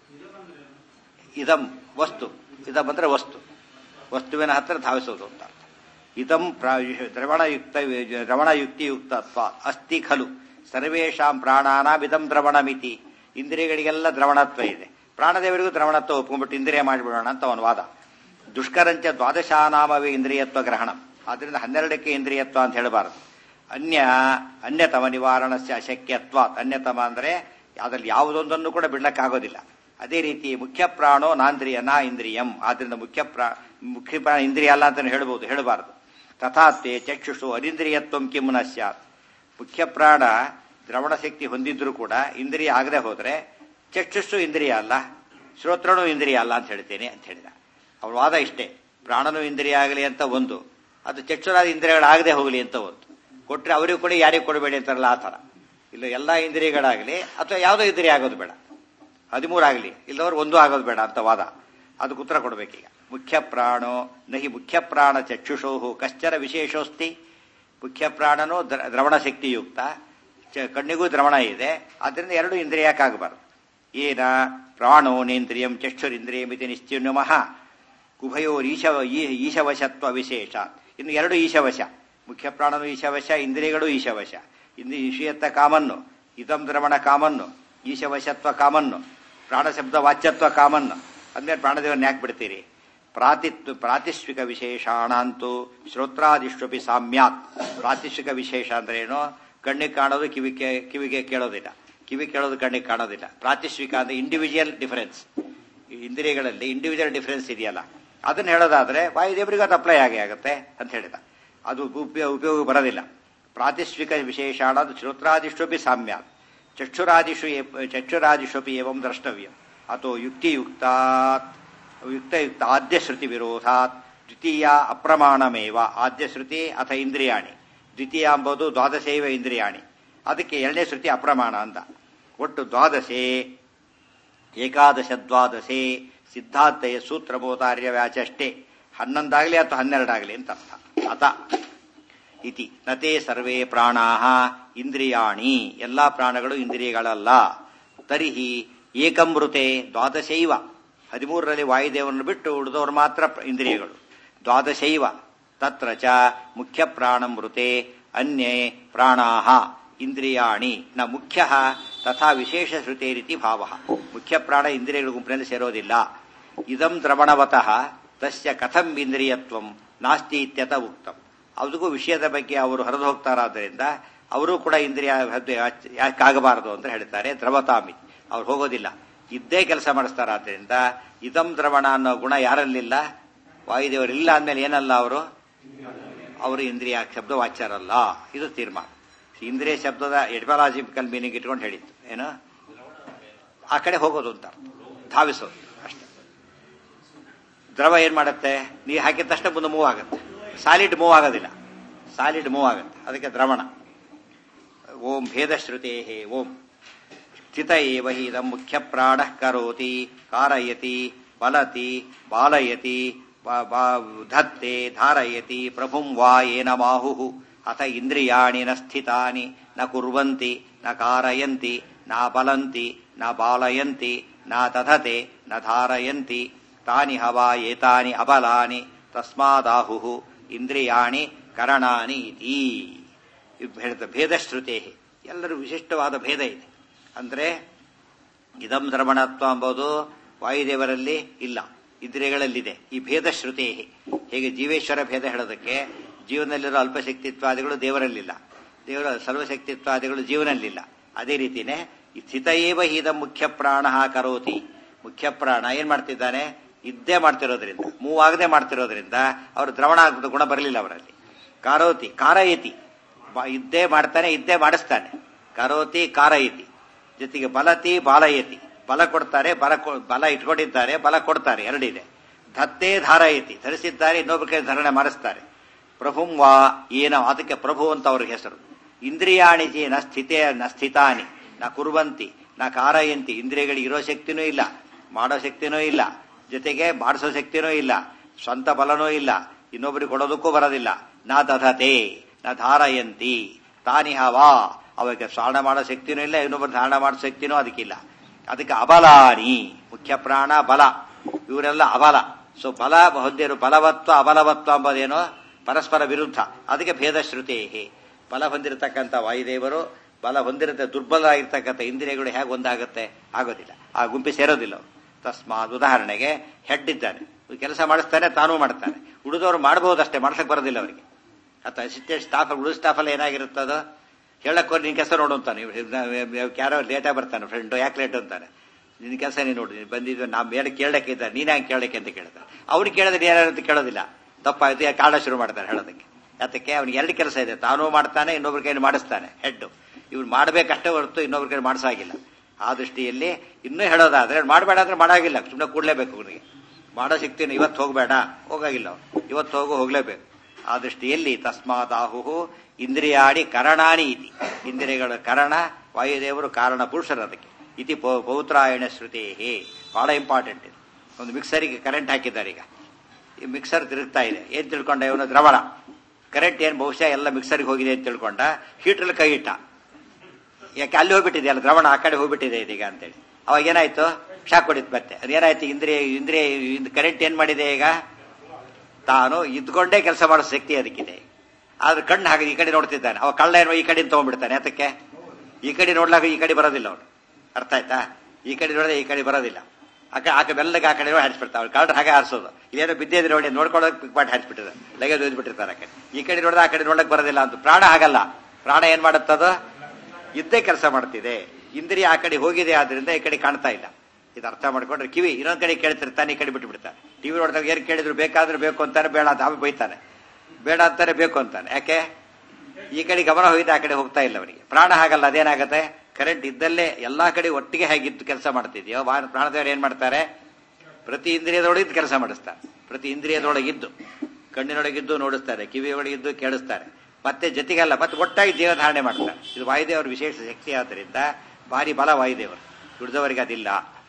ಇದಂ ವಸ್ತು ಇದಂ ಅಂದ್ರೆ ವಸ್ತು ವಸ್ತುವಿನ ಹತ್ರ ಧಾವಿಸೋದು ಅಂತ ಅರ್ಥ ಇದಂ ಪ್ರ- ದ್ರವಣಯುಕ್ತ ದ್ರವಣಯುಕ್ತಿಯುಕ್ತತ್ವ ಅಸ್ತಿ ಖಲು ಸರ್ವೇಷಾಂ ಪ್ರಾಣಾನಾಂ ಇದಂ ದ್ರವಣಮಿತಿ ಇಂದ್ರಿಯಗಳಿಗೆಲ್ಲ ದ್ರವಣತ್ವ ಇದೆ ಪ್ರಾಣದೇವರಿಗೂ ದ್ರವಣತ್ವ ಒಪ್ಕೊಂಡ್ಬಿಟ್ಟು ಇಂದ್ರಿಯ ಮಾಡಿಬಿಡೋಣ ಅಂತ ಅವನ ವಾದ ದುಷ್ಕರಂಚ ದ್ವಾದಶಾನಾಮವೇ ಇಂದ್ರಿಯತ್ವ ಗ್ರಹಣ ಆದ್ರಿಂದ ಹನ್ನೆರಡಕ್ಕೆ ಇಂದ್ರಿಯತ್ವ ಅಂತ ಹೇಳಬಾರದು ಅನ್ಯ ಅನ್ಯತಮ ನಿವಾರಣಸ್ಯ ಅಶಕ್ಯತ್ವ ಅನ್ಯತಮ ಅಂದ್ರೆ ಅದ್ರಲ್ಲಿ ಯಾವುದೊಂದನ್ನು ಕೂಡ ಬಿಡ್ಲಕ್ಕಾಗೋದಿಲ್ಲ ಅದೇ ರೀತಿ ಮುಖ್ಯ ಪ್ರಾಣೋ ನಾಂದ್ರಿಯ ನಾ ಇಂದ್ರಿಯಂ ಆದ್ರಿಂದ ಮುಖ್ಯ ಪ್ರಾ ಮುಖ್ಯ ಪ್ರಾಣ ಇಂದ್ರಿಯ ಅಲ್ಲ ಅಂತ ಹೇಳ್ಬೋದು ಹೇಳಬಾರದು ತಥಾತ್ವೆ ಚಕ್ಷುಷು ಅನಿಂದ್ರಿಯತ್ವಂ ಕಿಮ್ ನ ಸ್ಯಾತ್ ಮುಖ್ಯ ಪ್ರಾಣ ದ್ರವಣ ಶಕ್ತಿ ಹೊಂದಿದ್ರು ಕೂಡ ಇಂದ್ರಿಯ ಆಗದೆ ಹೋದ್ರೆ ಚಕ್ಷುಸ್ಸು ಇಂದ್ರಿಯ ಅಲ್ಲ ಶ್ರೋತ್ರನೂ ಇಂದ್ರಿಯ ಅಲ್ಲ ಅಂತ ಹೇಳ್ತೇನೆ ಅಂತ ಹೇಳಿದ ಅವ್ರ ವಾದ ಇಷ್ಟೇ ಪ್ರಾಣನೂ ಇಂದ್ರಿಯ ಆಗಲಿ ಅಂತ ಒಂದು ಅದು ಚಕ್ಷುರಾದ ಇಂದ್ರಿಯಗಳಾಗದೆ ಹೋಗಲಿ ಅಂತ ಒಂದು ಕೊಟ್ರೆ ಅವರಿಗೂ ಕೂಡ ಯಾರಿಗೂ ಕೊಡಬೇಡಿ ಅಂತಾರಲ್ಲ ಆ ಥರ ಇಲ್ಲ ಎಲ್ಲ ಇಂದ್ರಿಯಗಳಾಗಲಿ ಅಥವಾ ಯಾವುದೋ ಇಂದ್ರಿಯ ಆಗೋದು ಬೇಡ ಹದಿಮೂರಾಗಲಿ ಇಲ್ಲದವ್ರು ಒಂದು ಆಗೋದು ಬೇಡ ಅಂತ ವಾದ ಅದಕ್ಕೆ ಉತ್ತರ ಕೊಡಬೇಕೀಗ ಮುಖ್ಯ ಪ್ರಾಣೋ ನಹಿ ಮುಖ್ಯ ಪ್ರಾಣ ಚಕ್ಷುಷೋಹು ಕಶ್ಚರ ವಿಶೇಷೋಸ್ತಿ ಮುಖ್ಯ ಪ್ರಾಣನೂ ದ್ರ- ದ್ರವಣ ಶಕ್ತಿಯುಕ್ತ ಚ- ಕಣ್ಣಿಗೂ ದ್ರವಣ ಇದೆ ಆದ್ದರಿಂದ ಎರಡು ಇಂದ್ರಿಯಕ್ಕಾಗಬಾರದು ಏನ ಪ್ರಾಣೋನೇಂದ್ರಿಯಂ ಚಕ್ಷುರಿಂದ್ರಿಯಮಿತಿ ನಿಶ್ಚಿನ್ಯಮಃ ಉಭಯೋರ್ ಈಶ ಈ- ಈಶವಶತ್ವ ವಿಶೇಷ ಇನ್ನು ಎರಡು ಈಶವಶ ಮುಖ್ಯ ಪ್ರಾಣನು ಈಶವಶ ಇಂದ್ರಿಯಗಳು ಈಶವಶ ಇಂದು ಈಶಯತ್ವ ಕಾಮನ್ನು ಇದಂ ದ್ರವಣ ಕಾಮನ್ನು ಈಶವಶತ್ವ ಕಾಮನ್ನು ಪ್ರಾಣಶಬ್ದ ವಾಚ್ಯತ್ವ ಕಾಮನ್ನು ಅಂದ್ಮೇಲೆ ಪ್ರಾಣದೇವರನ್ನ ಯಾಕೆ ಬಿಡ್ತೀರಿ ಪ್ರಾತಿತ್ವ ಪ್ರಾತಿಶ್ವಿಕ ವಿಶೇಷಾಣ ಅಂತೂ ಶ್ರೋತ್ರಾದಿಷ್ವಪಿ ಸಾಮ್ಯಾತ್ ಪ್ರಾತಿಶ್ವಿಕ ವಿಶೇಷ ಅಂದ್ರೆ ಏನು ಕಣ್ಣಿಗೆ ಕಾಣೋದು ಕಿವಿಗೆ ಕಿವಿಗೆ ಕೇಳೋದಿಲ್ಲ ಕಿವಿ ಕೇಳೋದು ಕಣ್ಣಿಗೆ ಕಾಣೋದಿಲ್ಲ ಪ್ರಾತಿಶ್ವಿಕ ಅಂದ್ರೆ ಇಂಡಿವಿಜುವಲ್ ಡಿಫರೆನ್ಸ್ ಈ ಇಂದ್ರಿಯಗಳಲ್ಲಿ ಇಂಡಿವಿಜುವಲ್ ಡಿಫರೆನ್ಸ್ ಇದೆಯಲ್ಲ ಅದನ್ನ ಹೇಳೋದಾದ್ರೆ ವಾಯುದೇವರಿಗೂ ಅದು ಅಪ್ಲೈ ಆಗೇ ಆಗುತ್ತೆ ಅಂತ ಹೇಳಿದ ಅದು ಉಪಯೋಗ ಉಪಯೋಗ ಬರೋದಿಲ್ಲ ಪ್ರಾತಿಶ್ವಿಕ ವಿಶೇಷಾಣ ಶ್ರೋತ್ರಾದಿಷ್ವಪಿ ಸಾಮ್ಯ ಚಕ್ಷುರಾದಿಷು ಏ- ಚಕ್ಷುರಾದಿಷ್ವಪಿ ಏವಂ ದ್ರಷ್ಟವ್ಯ ಅಥೋ ಯುಕ್ತಿಯುಕ್ತಾತ್ ಯುಕ್ತಯುಕ್ತ ಆದ್ಯ ಶ್ರುತಿ ವಿರೋಧಾತ್ ದ್ವಿತೀಯ ಅಪ್ರಮಾಣಮೇವ ಆದ್ಯ ಶ್ರುತಿ ಅಥ ಇಂದ್ರಿಯಾಣಿ ದ್ವಿತೀಯ ಎಂಬುದು ದ್ವಾದಶೈವ ಇಂದ್ರಿಯಾಣಿ ಅದಕ್ಕೆ ಎರಡನೇ ಶ್ರುತಿ ಅಪ್ರಮಾಣ ಅಂತ ಒಟ್ಟು ದ್ವಾದಶೆ ಏಕಾದಶ ದ್ವಾದಶೆ ಸಿದ್ಧಾಂತಯ ಸೂತ್ರಬೋಧಾರ್ಯ ವ್ಯಾಚಷ್ಟೇ ಹನ್ನೊಂದಾಗಲಿ ಅಥವಾ ಹನ್ನೆರಡಾಗಲಿ ಅಂತ ಅರ್ಥ ಅತ ಇತಿ ನತೆ ಸರ್ವೇ ಪ್ರಾಣಾ ಇಂದ್ರಿಯಾಣಿ ಎಲ್ಲಾ ಪ್ರಾಣಗಳು ಇಂದ್ರಿಯಗಳಲ್ಲ ತರಿಹಿ ಏಕಮೃತೆ ದ್ವಾದಶೈವ ಹದಿಮೂರರಲ್ಲಿ ವಾಯುದೇವರನ್ನು ಬಿಟ್ಟು ಉಳಿದವರು ಮಾತ್ರ ಪ್ರ- ಇಂದ್ರಿಯಗಳು ದ್ವಾದಶೈವ ತತ್ರ ಚ ಮುಖ್ಯ ಪ್ರಾಣಮೃತೆ ಅನ್ಯೇ ಪ್ರಾಣಾ ಇಂದ್ರಿಯಾಣಿ ನ ಮುಖ್ಯ ತಥಾ ವಿಶೇಷ ಶ್ರುತೆ ರೀತಿ ಭಾವ ಮುಖ್ಯ ಪ್ರಾಣ ಇಂದ್ರಿಯಗಳ ಗುಂಪಿನಲ್ಲಿ ಸೇರೋದಿಲ್ಲ ಇದಂ ದ್ರವಣವತಃ ತಸ್ಯ ಕಥಂ ಇಂದ್ರಿಯತ್ವಂ ನಾಸ್ತಿ ಇತ್ಯತ ಉಕ್ತಂ ಅದಕ್ಕೂ ವಿಷಯದ ಬಗ್ಗೆ ಅವರು ಹರಿದು ಹೋಗ್ತಾರಾದ್ರಿಂದ ಅವರು ಕೂಡ ಇಂದ್ರಿಯ ಯಾಕಾಗಬಾರದು ಅಂತ ಹೇಳ್ತಾರೆ ದ್ರವತಾಮಿ ಅವ್ರು ಹೋಗೋದಿಲ್ಲ ಇದ್ದೇ ಕೆಲಸ ಮಾಡಿಸ್ತಾರಾದ್ರಿಂದ ಇದಂ ದ್ರವಣ ಅನ್ನೋ ಗುಣ ಯಾರಲ್ಲಿಲ್ಲ ವಾಯುದೇವರಿಲ್ಲ ಅಂದ್ಮೇಲೆ ಏನಲ್ಲ ಅವರು ಅವರು ಇಂದ್ರಿಯ ಶಬ್ದ ವಾಚ್ಯರಲ್ಲ ಇದು ತೀರ್ಮಾನ ಇಂದ್ರಿಯ ಶಬ್ದದ ಎಡ್ಬಲಾಜಿಕಲ್ ಮೀನಿಂಗ್ ಇಟ್ಕೊಂಡು ಹೇಳಿತ್ತು ಏನು ಆ ಕಡೆ ಹೋಗೋದು ಅಂತ ಧಾವಿಸೋದು ಅಷ್ಟೇ ದ್ರವ ಏನ್ ಮಾಡುತ್ತೆ ನೀರು ಹಾಕಿದ ತಕ್ಷಣ ಮುಂದೆ ಮೂವ್ ಆಗುತ್ತೆ ಸಾಲಿಡ್ ಮೂವ್ ಆಗೋದಿಲ್ಲ ಸಾಲಿಡ್ ಮೂವ್ ಆಗುತ್ತೆ ಅದಕ್ಕೆ ದ್ರವಣ ಓಂ ಭೇದಶ್ರುತೆ ಓಂ ಸ್ಥಿತ ಏವ ಹಿ ಇದಂ ಮುಖ್ಯ ಪ್ರಾಣ ಕರೋತಿ ಕಾರಯತಿ ಬಲತಿ ಬಾಲಯತಿ ಬ- ಬ- ಧತ್ತೆ ಧಾರಯತಿ ಪ್ರಭುಂ ವಾ ಏನ ಮಾಹು ಅಥ ಇಂದ್ರಿಯಾಣಿ ನ ಸ್ಥಿತಾನಿ ನ ಕುರ್ವಂತಿ ನ ಕಾರಯಂತಿ ನ ಬಲಂತಿ ನ ಬಾಲಯಂತಿ ನ ತಥತೆ ನ ಧಾರಯಂತಿ ತಾನಿ ಹವಾ ಏತಾನಿ ಅಬಲಾನಿ ತಸ್ಮಾದಾಹು ಇಂದ್ರಿಯಾಣಿ ಕರಣಾನಿ ಇತಿ ಇದು ಹೇಳ್ತ ಭೇದಶ್ರುತೆ ಎಲ್ಲರೂ ವಿಶಿಷ್ಟವಾದ ಭೇದ ಇದೆ ಅಂದ್ರೆ ಇದಂ ದ್ರವಣತ್ವ ಎಂಬುದು ವಾಯುದೇವರಲ್ಲಿ ಇಲ್ಲ ಇಂದ್ರಿಯಗಳಲ್ಲಿದೆ ಈ ಭೇದ ಶ್ರುತಿ ಹೇಗೆ ಜೀವೇಶ್ವರ ಭೇದ ಹೇಳೋದಕ್ಕೆ ಜೀವನದಲ್ಲಿರೋ ಅಲ್ಪಶಕ್ತಿತ್ವಾದಿಗಳು ದೇವರಲ್ಲಿಲ್ಲ ದೇವರ ಸರ್ವಶಕ್ತಿತ್ವಾದಿಗಳು ಜೀವನಲ್ಲಿಲ್ಲ ಅದೇ ರೀತಿನೇ ಈ ಸ್ಥಿತ ಏವ ಹೀದ ಮುಖ್ಯ ಪ್ರಾಣ ಕರೋತಿ ಮುಖ್ಯ ಪ್ರಾಣ ಏನ್ ಮಾಡ್ತಿದ್ದಾನೆ ಇದ್ದೇ ಮಾಡ್ತಿರೋದ್ರಿಂದ ಮೂವ್ ಆಗದೆ ಮಾಡ್ತಿರೋದ್ರಿಂದ ಅವರು ದ್ರವಣ ಆಗದ ಗುಣ ಬರಲಿಲ್ಲ ಅವರಲ್ಲಿ ಕಾರೋತಿ ಕಾರಯತಿ ಬ- ಇದ್ದೇ ಮಾಡ್ತಾನೆ ಇದ್ದೇ ಮಾಡಿಸ್ತಾನೆ ಕರೋತಿ ಕಾರಯತಿ ಜೊತೆಗೆ ಬಲತಿ ಬಾಲಯತಿ ಬಲ ಕೊಡ್ತಾರೆ ಬಲ ಕೊ- ಬಲ ಇಟ್ಕೊಂಡಿದ್ದಾರೆ ಬಲ ಕೊಡ್ತಾರೆ ಎರಡಿದೆ ಧತ್ತೇ ಧಾರಯತಿ ಧರಿಸಿದ್ದಾರೆ ಇನ್ನೊಬ್ಬರ ಕೈ ಧರಣೆ ಮಾಡಿಸ್ತಾರೆ ಪ್ರಭುಂ ವಾ ಏನೋ ಅದಕ್ಕೆ ಪ್ರಭು ಅಂತ ಅವ್ರಿಗೆ ಹೆಸರು ಇಂದ್ರಿಯಾಣಿಜಿ ನ ಸ್ಥಿತೇ ನ ಸ್ಥಿತಾನಿ ನ ಕುರುವಂತಿ ನ ಕಾರಯಂತಿ ಇಂದ್ರಿಯಗಳಿಗೆ ಇರೋ ಶಕ್ತಿನೂ ಇಲ್ಲ ಮಾಡೋ ಶಕ್ತಿನೂ ಇಲ್ಲ ಜೊತೆಗೆ ಮಾಡಿಸೋ ಶಕ್ತಿನೂ ಇಲ್ಲ ಸ್ವಂತ ಬಲನೂ ಇಲ್ಲ ಇನ್ನೊಬ್ಬರಿಗೆ ಕೊಡೋದಕ್ಕೂ ಬರೋದಿಲ್ಲ ನ ದಧತೆ ನ ಧಾರಯಂತಿ ತಾನಿಹ ವಾ ಅವಾಗ ಸ್ನಾನ ಮಾಡೋ ಶಕ್ತಿನೂ ಇಲ್ಲ ಇನ್ನೊಬ್ಬರು ಧಾರಣ ಮಾಡೋ ಶಕ್ತಿನೂ ಅದಕ್ಕಿಲ್ಲ ಅದಕ್ಕೆ ಅಬಲಾನಿ ಮುಖ್ಯ ಪ್ರಾಣ ಬಲ ಇವರೆಲ್ಲ ಅಬಲ ಸೊ ಬಲ ಹೊಂದಿರು ಬಲವತ್ವ ಅಬಲವತ್ವ ಎಂಬುದೇನು ಪರಸ್ಪರ ವಿರುದ್ಧ ಅದಕ್ಕೆ ಭೇದ ಶ್ರುತಿ ಬಲ ಹೊಂದಿರತಕ್ಕಂಥ ವಾಯುದೇವರು ಬಲ ಹೊಂದಿರತ ದುರ್ಬಲರಾಗಿರ್ತಕ್ಕಂಥ ಇಂದ್ರಿಯಗಳು ಹೇಗೆ ಒಂದಾಗುತ್ತೆ ಆಗೋದಿಲ್ಲ ಆ ಗುಂಪಿ ಸೇರೋದಿಲ್ಲ ಅವ್ರು. ತಸ್ಮಾತ್ ಉದಾಹರಣೆಗೆ ಹೆಡ್ ಇದ್ದಾನೆ ಕೆಲಸ ಮಾಡಿಸ್ತಾನೆ ತಾನೂ ಮಾಡ್ತಾನೆ ಉಳಿದವರು ಮಾಡಬಹುದಷ್ಟೇ ಮಾಡ್ಸಕ್ ಬರೋದಿಲ್ಲ ಅವರಿಗೆ ಅಥವಾ ಅಸಿಸ್ಟೆಂಟ್ ಸ್ಟಾಫ್ ಉಳಿದ ಸ್ಟಾಫಲ್ಲಿ ಏನಾಗಿರುತ್ತದೋ ಹೇಳಕ್ ಹೋಗಿ ನಿನ್ ಕೆಲಸ ನೋಡು ಅಂತಾನೆ ಇವ್ರು ಯಾರೋ ಲೇಟಾಗಿ ಬರ್ತಾನೆ ಫ್ರೆಂಡು ಯಾಕೆ ಲೇಟ್ ಅಂತಾನೆ ನಿನ್ನ ಕೆಲಸ ನೀನು ನೋಡು ನೀನು ಬಂದಿದ್ದು ನಾ ಮೇಲೆ ಕೇಳಕ್ಕೆ ಇದ್ದಾರೆ ನೀನ್ ಹ್ಯಾಂಗೆ ಕೇಳಕ್ಕೆ ಅಂತ ಕೇಳ್ತಾರೆ ಅವ್ರಿಗೆ ಕೇಳಿದ್ರೆ ಯಾರು ಅಂತ ಕೇಳೋದಿಲ್ಲ ತಪ್ಪಾಯ್ತು ಯಾಕೆ ಕಾಡ ಶುರು ಮಾಡ್ತಾರೆ ಹೇಳೋದಕ್ಕೆ ಅದಕ್ಕೆ ಅವ್ನಿಗೆ ಎರಡು ಕೆಲಸ ಇದೆ ತಾನೂ ಮಾಡ್ತಾನೆ ಇನ್ನೊಬ್ರ ಕೈಲಿ ಮಾಡಿಸ್ತಾನೆ ಹೆಡ್ ಇವ್ರು ಮಾಡ್ಬೇಕಷ್ಟೇ ಹೊರತು ಇನ್ನೊಬ್ರ ಕೈಲಿ ಮಾಡಿಸಾಗಿಲ್ಲ ಆ ದೃಷ್ಟಿಯಲ್ಲಿ ಇನ್ನೂ ಹೇಳೋದಾದ್ರೆ ಮಾಡಬೇಡ ಅಂದ್ರೆ ಮಾಡಾಗಿಲ್ಲ ಸುಮ್ಮನೆ ಕೂಡಲೇಬೇಕು ಅವನಿಗೆ ಮಾಡೋ ಶಕ್ತಿನ ಇವತ್ತು ಹೋಗಬೇಡ ಹೋಗಾಗಿಲ್ಲ ಅವ್ನು ಇವತ್ತು ಹೋಗು ಹೋಗ್ಲೇಬೇಕು ಆ ದೃಷ್ಟಿಯಲ್ಲಿ ತಸ್ಮಾದಾಹು ಇಂದ್ರಿಯಾಡಿ ಕರಣಾನಿ ಇತಿ ಇಂದ್ರಿಯಗಳ ಕರಣ ವಾಯುದೇವರು ಕಾರಣ ಪುರುಷರು ಅದಕ್ಕೆ ಇತಿ ಪೌ- ಪೌತ್ರಾಯಣ ಶ್ರುತೇ ಬಹಳ ಇಂಪಾರ್ಟೆಂಟ್ ಇದು ಒಂದು ಮಿಕ್ಸರಿಗೆ ಕರೆಂಟ್ ಹಾಕಿದ್ದಾರೆ ಈಗ ಈ ಮಿಕ್ಸರ್ ತಿರುಗ್ತಾ ಇದೆ ಏನ್ ತಿಳ್ಕೊಂಡ ಇವನು ದ್ರವಣ ಕರೆಂಟ್ ಏನ್ ಬಹುಶಃ ಎಲ್ಲ ಮಿಕ್ಸರ್ಗೆ ಹೋಗಿದೆ ಅಂತ ತಿಳ್ಕೊಂಡ ಹೀಟ್ರಲ್ಲಿ ಕೈ ಇಟ್ಟ ಯಾಕೆ ಅಲ್ಲಿ ಹೋಗ್ಬಿಟ್ಟಿದೆ ಅಲ್ಲ ದ್ರವಣ ಆ ಕಡೆ ಹೋಗ್ಬಿಟ್ಟಿದೆ ಇದೀಗ ಅಂತೇಳಿ ಅವಾಗ ಏನಾಯ್ತು ಶಾಕ್ ಹೊಡಿತು ಮತ್ತೆ ಅದೇನಾಯ್ತು ಇಂದ್ರಿಯ ಇಂದ್ರಿಯ ಕರೆಂಟ್ ಏನ್ ಮಾಡಿದೆ ಈಗ ತಾನು ಇದ್ಕೊಂಡೇ ಕೆಲಸ ಮಾಡೋ ಶಕ್ತಿ ಅದಕ್ಕಿದೆ ಆದ್ರೆ ಕಣ್ಣು ಹಾಗೆ ಈ ಕಡೆ ನೋಡ್ತಿದ್ದಾನೆ ಅವ ಕಳ್ಳ ಏನೋ ಈ ಕಡೆ ತಗೊಂಡ್ಬಿಡ್ತಾನೆ ಅದಕ್ಕೆ ಈ ಕಡೆ ನೋಡ್ಲಾಗ ಈ ಕಡೆ ಬರೋದಿಲ್ಲ ಅವನು ಅರ್ಥ ಆಯ್ತಾ ಈ ಕಡೆ ನೋಡಿದ್ರೆ ಈ ಕಡೆ ಬರೋದಿಲ್ಲ ಆ ಕಡೆ ಆಕೆ ಬೆಲ್ಲಗೆ ಆ ಕಡೆ ಹಾರಿಸ್ಬಿಡ್ತಾವೆ ಅವ್ರು ಕಳ್ಳರು ಹಾಗೆ ಹಾರಿಸೋದು ಇಲ್ಲೇನೋ ಬಿದ್ದಿದ್ರೆ ನೋಡಿ ನೋಡ್ಕೊಳ್ಳೋಕೆ ಪಿಕ್ ಮಾಡಿ ಹಾರಿಸ್ಬಿಟ್ಟಿದ್ದಾರೆ ಲಗೇಜ್ ಓದ್ಬಿಟ್ಟಿರ್ತಾರೆ ಆ ಕಡೆ ಈ ಕಡೆ ನೋಡಿದ್ರೆ ಆ ಕಡೆ ನೋಡಕ್ ಬರೋದಿಲ್ಲ ಅಂತ ಪ್ರಾಣ ಹಾಗಲ್ಲ ಪ್ರಾಣ ಏನ್ ಮಾಡುತ್ತದು ಇದ್ದೇ ಕೆಲಸ ಮಾಡ್ತಿದೆ ಇಂದ್ರಿಯ ಆ ಕಡೆ ಹೋಗಿದೆ ಆದ್ರಿಂದ ಈ ಕಡೆ ಕಾಣ್ತಾ ಇಲ್ಲ ಇದು ಅರ್ಥ ಮಾಡ್ಕೊಂಡ್ರೆ ಕಿವಿ ಇನ್ನೊಂದ್ ಕಡೆ ಕೇಳ್ತಿರ್ತಾನೆ ಈ ಕಡೆ ಬಿಟ್ಟು ಬಿಡ್ತಾನೆ ಟಿವಿ ನೋಡಿದಾಗ ಏನ್ ಕೇಳಿದ್ರು ಬೇಕಾದ್ರೆ ಬೇಕು ಅಂತಾನೆ ಬೇಡ ಅಂತ ಆಮೇಲೆ ಬೈತಾನೆ ಬೇಡ ಅಂತಾನೆ ಬೇಕು ಅಂತಾನೆ ಯಾಕೆ ಈ ಕಡೆ ಗಮನ ಹೋಗಿದೆ ಆ ಕಡೆ ಹೋಗ್ತಾ ಇಲ್ಲ ಅವನಿಗೆ ಪ್ರಾಣ ಹಾಗಲ್ಲ ಅದೇನಾಗತ್ತೆ ಕರೆಂಟ್ ಇದ್ದಲ್ಲೇ ಎಲ್ಲಾ ಕಡೆ ಒಟ್ಟಿಗೆ ಹೇಗಿದ್ದು ಕೆಲಸ ಮಾಡ್ತಿದ್ಯೋ ವಾ- ಪ್ರಾಣದೇವರು ಏನ್ ಮಾಡ್ತಾರೆ ಪ್ರತಿ ಇಂದ್ರಿಯದೊಳಗಿದ್ದು ಕೆಲಸ ಮಾಡಿಸ್ತಾರೆ ಪ್ರತಿ ಇಂದ್ರಿಯದೊಳಗಿದ್ದು ಕಣ್ಣಿನೊಳಗಿದ್ದು ನೋಡಿಸ್ತಾರೆ ಕಿವಿಯೊಳಗಿದ್ದು ಕೇಳಿಸ್ತಾರೆ ಮತ್ತೆ ಜೊತೆಗಲ್ಲ ಮತ್ತೆ ಒಟ್ಟಾಗಿ ಜೀವಧಾರಣೆ ಮಾಡ್ತಾರೆ ಇದು ವಾಯುದೇವರ ವಿಶೇಷ ಶಕ್ತಿ ಆದ್ದರಿಂದ ಭಾರಿ ಬಲ ವಾಯುದೇವರು ದುಡಿದವರಿಗೆ ಅದಿಲ್ಲ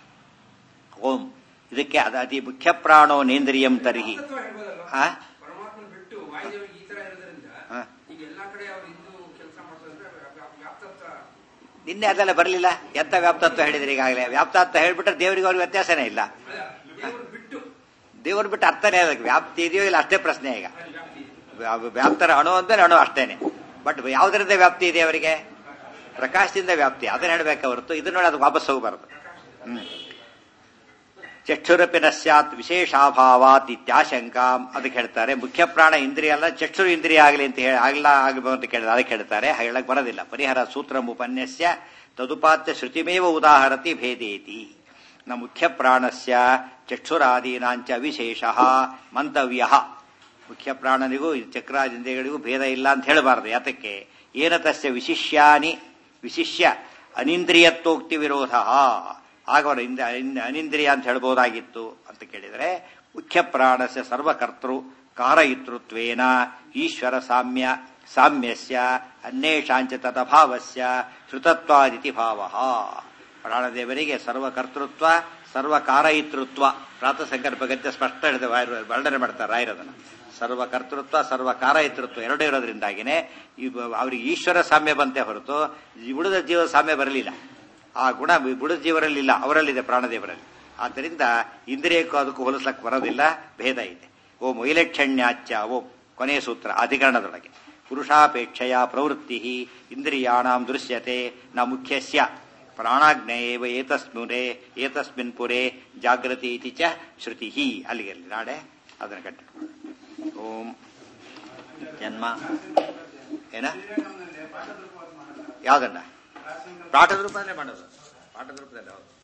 ಓಂ ಇದಕ್ಕೆ ಅದು ಅತಿ ಮುಖ್ಯ ಪ್ರಾಣೋ ನೇಂದ್ರಿಯಂ ತರ್ಹಿ ತತ್ವ ಹೇಳ್ಬೋದಲ್ವಾ? ಆ? ಪರಮಾತ್ಮನ್ ಬಿಟ್ಟು ವಾಯುದೇವರಿಗೆ ಈ ತರ ಇರೋದ್ರಿಂದ ಹಾ. ಈಗ ಎಲ್ಲಾ ಕಡೆ ಅವ್ರು ಇದ್ದು ಕೆಲಸ ಮಾಡ್ತಾರೆ ವ್ಯಾಪ್ತತ್ವ ನಿನ್ನೆ ಅದೆಲ್ಲ ಬರಲಿಲ್ಲ ಎಂತ ವ್ಯಾಪ್ತತ್ವ ಹೇಳಿದ್ರಿ ಈಗಾಗಲೇ ವ್ಯಾಪ್ತತ್ವ ಹೇಳ್ಬಿಟ್ರೆ ದೇವರಿಗೆ ಅವ್ರಿಗೆ ವ್ಯತ್ಯಾಸನೇ ಇಲ್ಲ ಅಲ್ಲ ದೇವರು ಬಿಟ್ಟು ದೇವ್ರು ಬಿಟ್ಟು ಅರ್ಥನೇ ಅದಕ್ಕೆ ವ್ಯಾಪ್ತಿ ಇದೆಯೋ ಇಲ್ಲ ಅಷ್ಟೇ ಪ್ರಶ್ನೆ ಈಗ ಅಲ್ಲಿ ವ್ಯಾಪ್ತಿ ಇದೆ. ವ್ಯಾ- ವ್ಯಾಪ್ತರ ಅಣು ಅಂದ್ರೆ ಅಣು ಅಷ್ಟೇನೆ ಬಟ್ ಯಾವುದರಿಂದ ವ್ಯಾಪ್ತಿ ಇದೆ ಅವರಿಗೆ ಪ್ರಕಾಶದಿಂದ ವ್ಯಾಪ್ತಿ ಅದನ್ನ ಹೇಳ್ಬೇಕು ಹೊರತು ಇದನ್ನ ನೋಡಿ ಅದಕ್ಕೆ ವಾಪಸ್ ಹೋಗಬಾರದು ಹ್ಮ್ ಚಕ್ಷುರಪಿನ ಸ್ಯಾತ್ ವಿಶೇಷಾಭಾವಾತ್ ಇತ್ಯಾಶಂಕಾಂ ಅದಕ್ಕೆ ಹೇಳ್ತಾರೆ ಮುಖ್ಯ ಪ್ರಾಣ ಇಂದ್ರಿಯ ಅಲ್ಲ ಚಕ್ಷುರು ಇಂದ್ರಿಯ ಆಗಲಿ ಅಂತ ಹೇಳಿ ಆಗ್ಲಾ ಆಗಬಹುದು ಅಂತ ಕೇಳಿದ್ರೆ ಅದಕ್ಕೆ ಹೇಳ್ತಾರೆ ಹೇಳಕ್ ಬರೋದಿಲ್ಲ ಪರಿಹಾರ ಸೂತ್ರ ಉಪನ್ಯಸ್ಯ ತದುಪಾತ್ಯ ಶ್ರುತಿಮೇವ ಉದಾಹರತಿ ಭೇದೇತಿ ನ ಮುಖ್ಯ ಪ್ರಾಣಸ್ಯ ಚಕ್ಷುರಾದೀನಾಂಚ ವಿಶೇಷ ಮಂತವ್ಯ ಮುಖ್ಯ ಪ್ರಾಣನಿಗೂ ಈ ಚಕ್ರಾದಿಂದ್ರಿಯಗಳಿಗೂ ಭೇದ ಇಲ್ಲ ಅಂತ ಹೇಳಬಾರದು ಯಾತಕ್ಕೆ ಏನ ತಸ್ಯ ವಿಶಿಷ್ಯಾನಿ ವಿಶಿಷ್ಯ ಅನಿಂದ್ರಿಯತ್ವೋಕ್ತಿ ವಿರೋಧ ಆಗ ಅವರು ಇಂದ- ಇನ್- ಅನಿಂದ್ರಿಯ ಅಂತ ಹೇಳ್ಬೋದಾಗಿತ್ತು ಅಂತ ಕೇಳಿದರೆ ಮುಖ್ಯ ಪ್ರಾಣಸ್ಯ ಸರ್ವಕರ್ತೃ ಕಾರಯಿತೃತ್ವೇನ ಈಶ್ವರ ಸಾಮ್ಯ ಸಾಮ್ಯಸ್ಯ ಅನ್ಯೇಷಾಂಚ ತದಭಾವಸ್ಯ ಶ್ರುತತ್ವಾದಿತಿ ಭಾವ ಪ್ರಾಣದೇವರಿಗೆ ಸರ್ವಕರ್ತೃತ್ವ ಸರ್ವಕಾರಯಿತೃತ್ವ ಪ್ರಾತಃ ಸಂಕಲ್ಪ ಗದ್ಯ ಸ್ಪಷ್ಟ ಹೇಳಿದ ವರ್ಣನೆ ಮಾಡ್ತಾರೆ ರಾಯರದನ್ನ ಸರ್ವಕರ್ತೃತ್ವ ಸರ್ವಕಾರಯಿತೃತ್ವ ಎರಡೂ ಇರೋದ್ರಿಂದಾಗಿನೇ ಈ ಬ- ಅವರಿಗೆ ಈಶ್ವರ ಸಾಮ್ಯ ಬಂತೆ ಹೊರತು ಈ ಉಳಿದ ಜೀವ ಸಾಮ್ಯ ಬರಲಿಲ್ಲ ಆ ಗುಣ ಬುಡ ಜೀವರಲ್ಲಿಲ್ಲ ಅವರಲ್ಲಿದೆ ಪ್ರಾಣದೇವರಲ್ಲಿ ಆದ್ದರಿಂದ ಇಂದ್ರಿಯಕ್ಕೂ ಅದಕ್ಕೂ ಹೋಲಿಸ್ಲಕ್ಕೆ ಬರೋದಿಲ್ಲ ಭೇದ ಇದೆ ಓ ಮೈಲಕ್ಷಣ್ಯಾಚ್ಯ ಓ ಕೊನೆಯ ಸೂತ್ರ ಅಧಿಕರಣದೊಳಗೆ ಪುರುಷಾಪೇಕ್ಷೆಯ ಪ್ರವೃತ್ತಿ ಇಂದ್ರಿಯಾಣಾಂ ದೃಶ್ಯತೆ ನ ಮುಖ್ಯಸ್ಯ ಪ್ರಾಣಾಗ್ನೇಯವ ಏತಸ್ಮುರೆ ಏತಸ್ಮಿನ್ ಪುರೆ ಜಾಗೃತಿ ಇತಿ ಚ ಶ್ರುತಿ ಅಲ್ಲಿಗೆ ಅಲ್ಲಿ ನಾಳೆ ಅದನ್ನು ಕಟ್ಟಿ ಓಂ ಜನ್ಮ ಏನ ಯಾವ್ದನ್ನ ಪಾಠದ ರೂಪದಲ್ಲೇ ಮಾಡೋದು ಪಾಠದ ರೂಪದಲ್ಲಿ ಹೌದು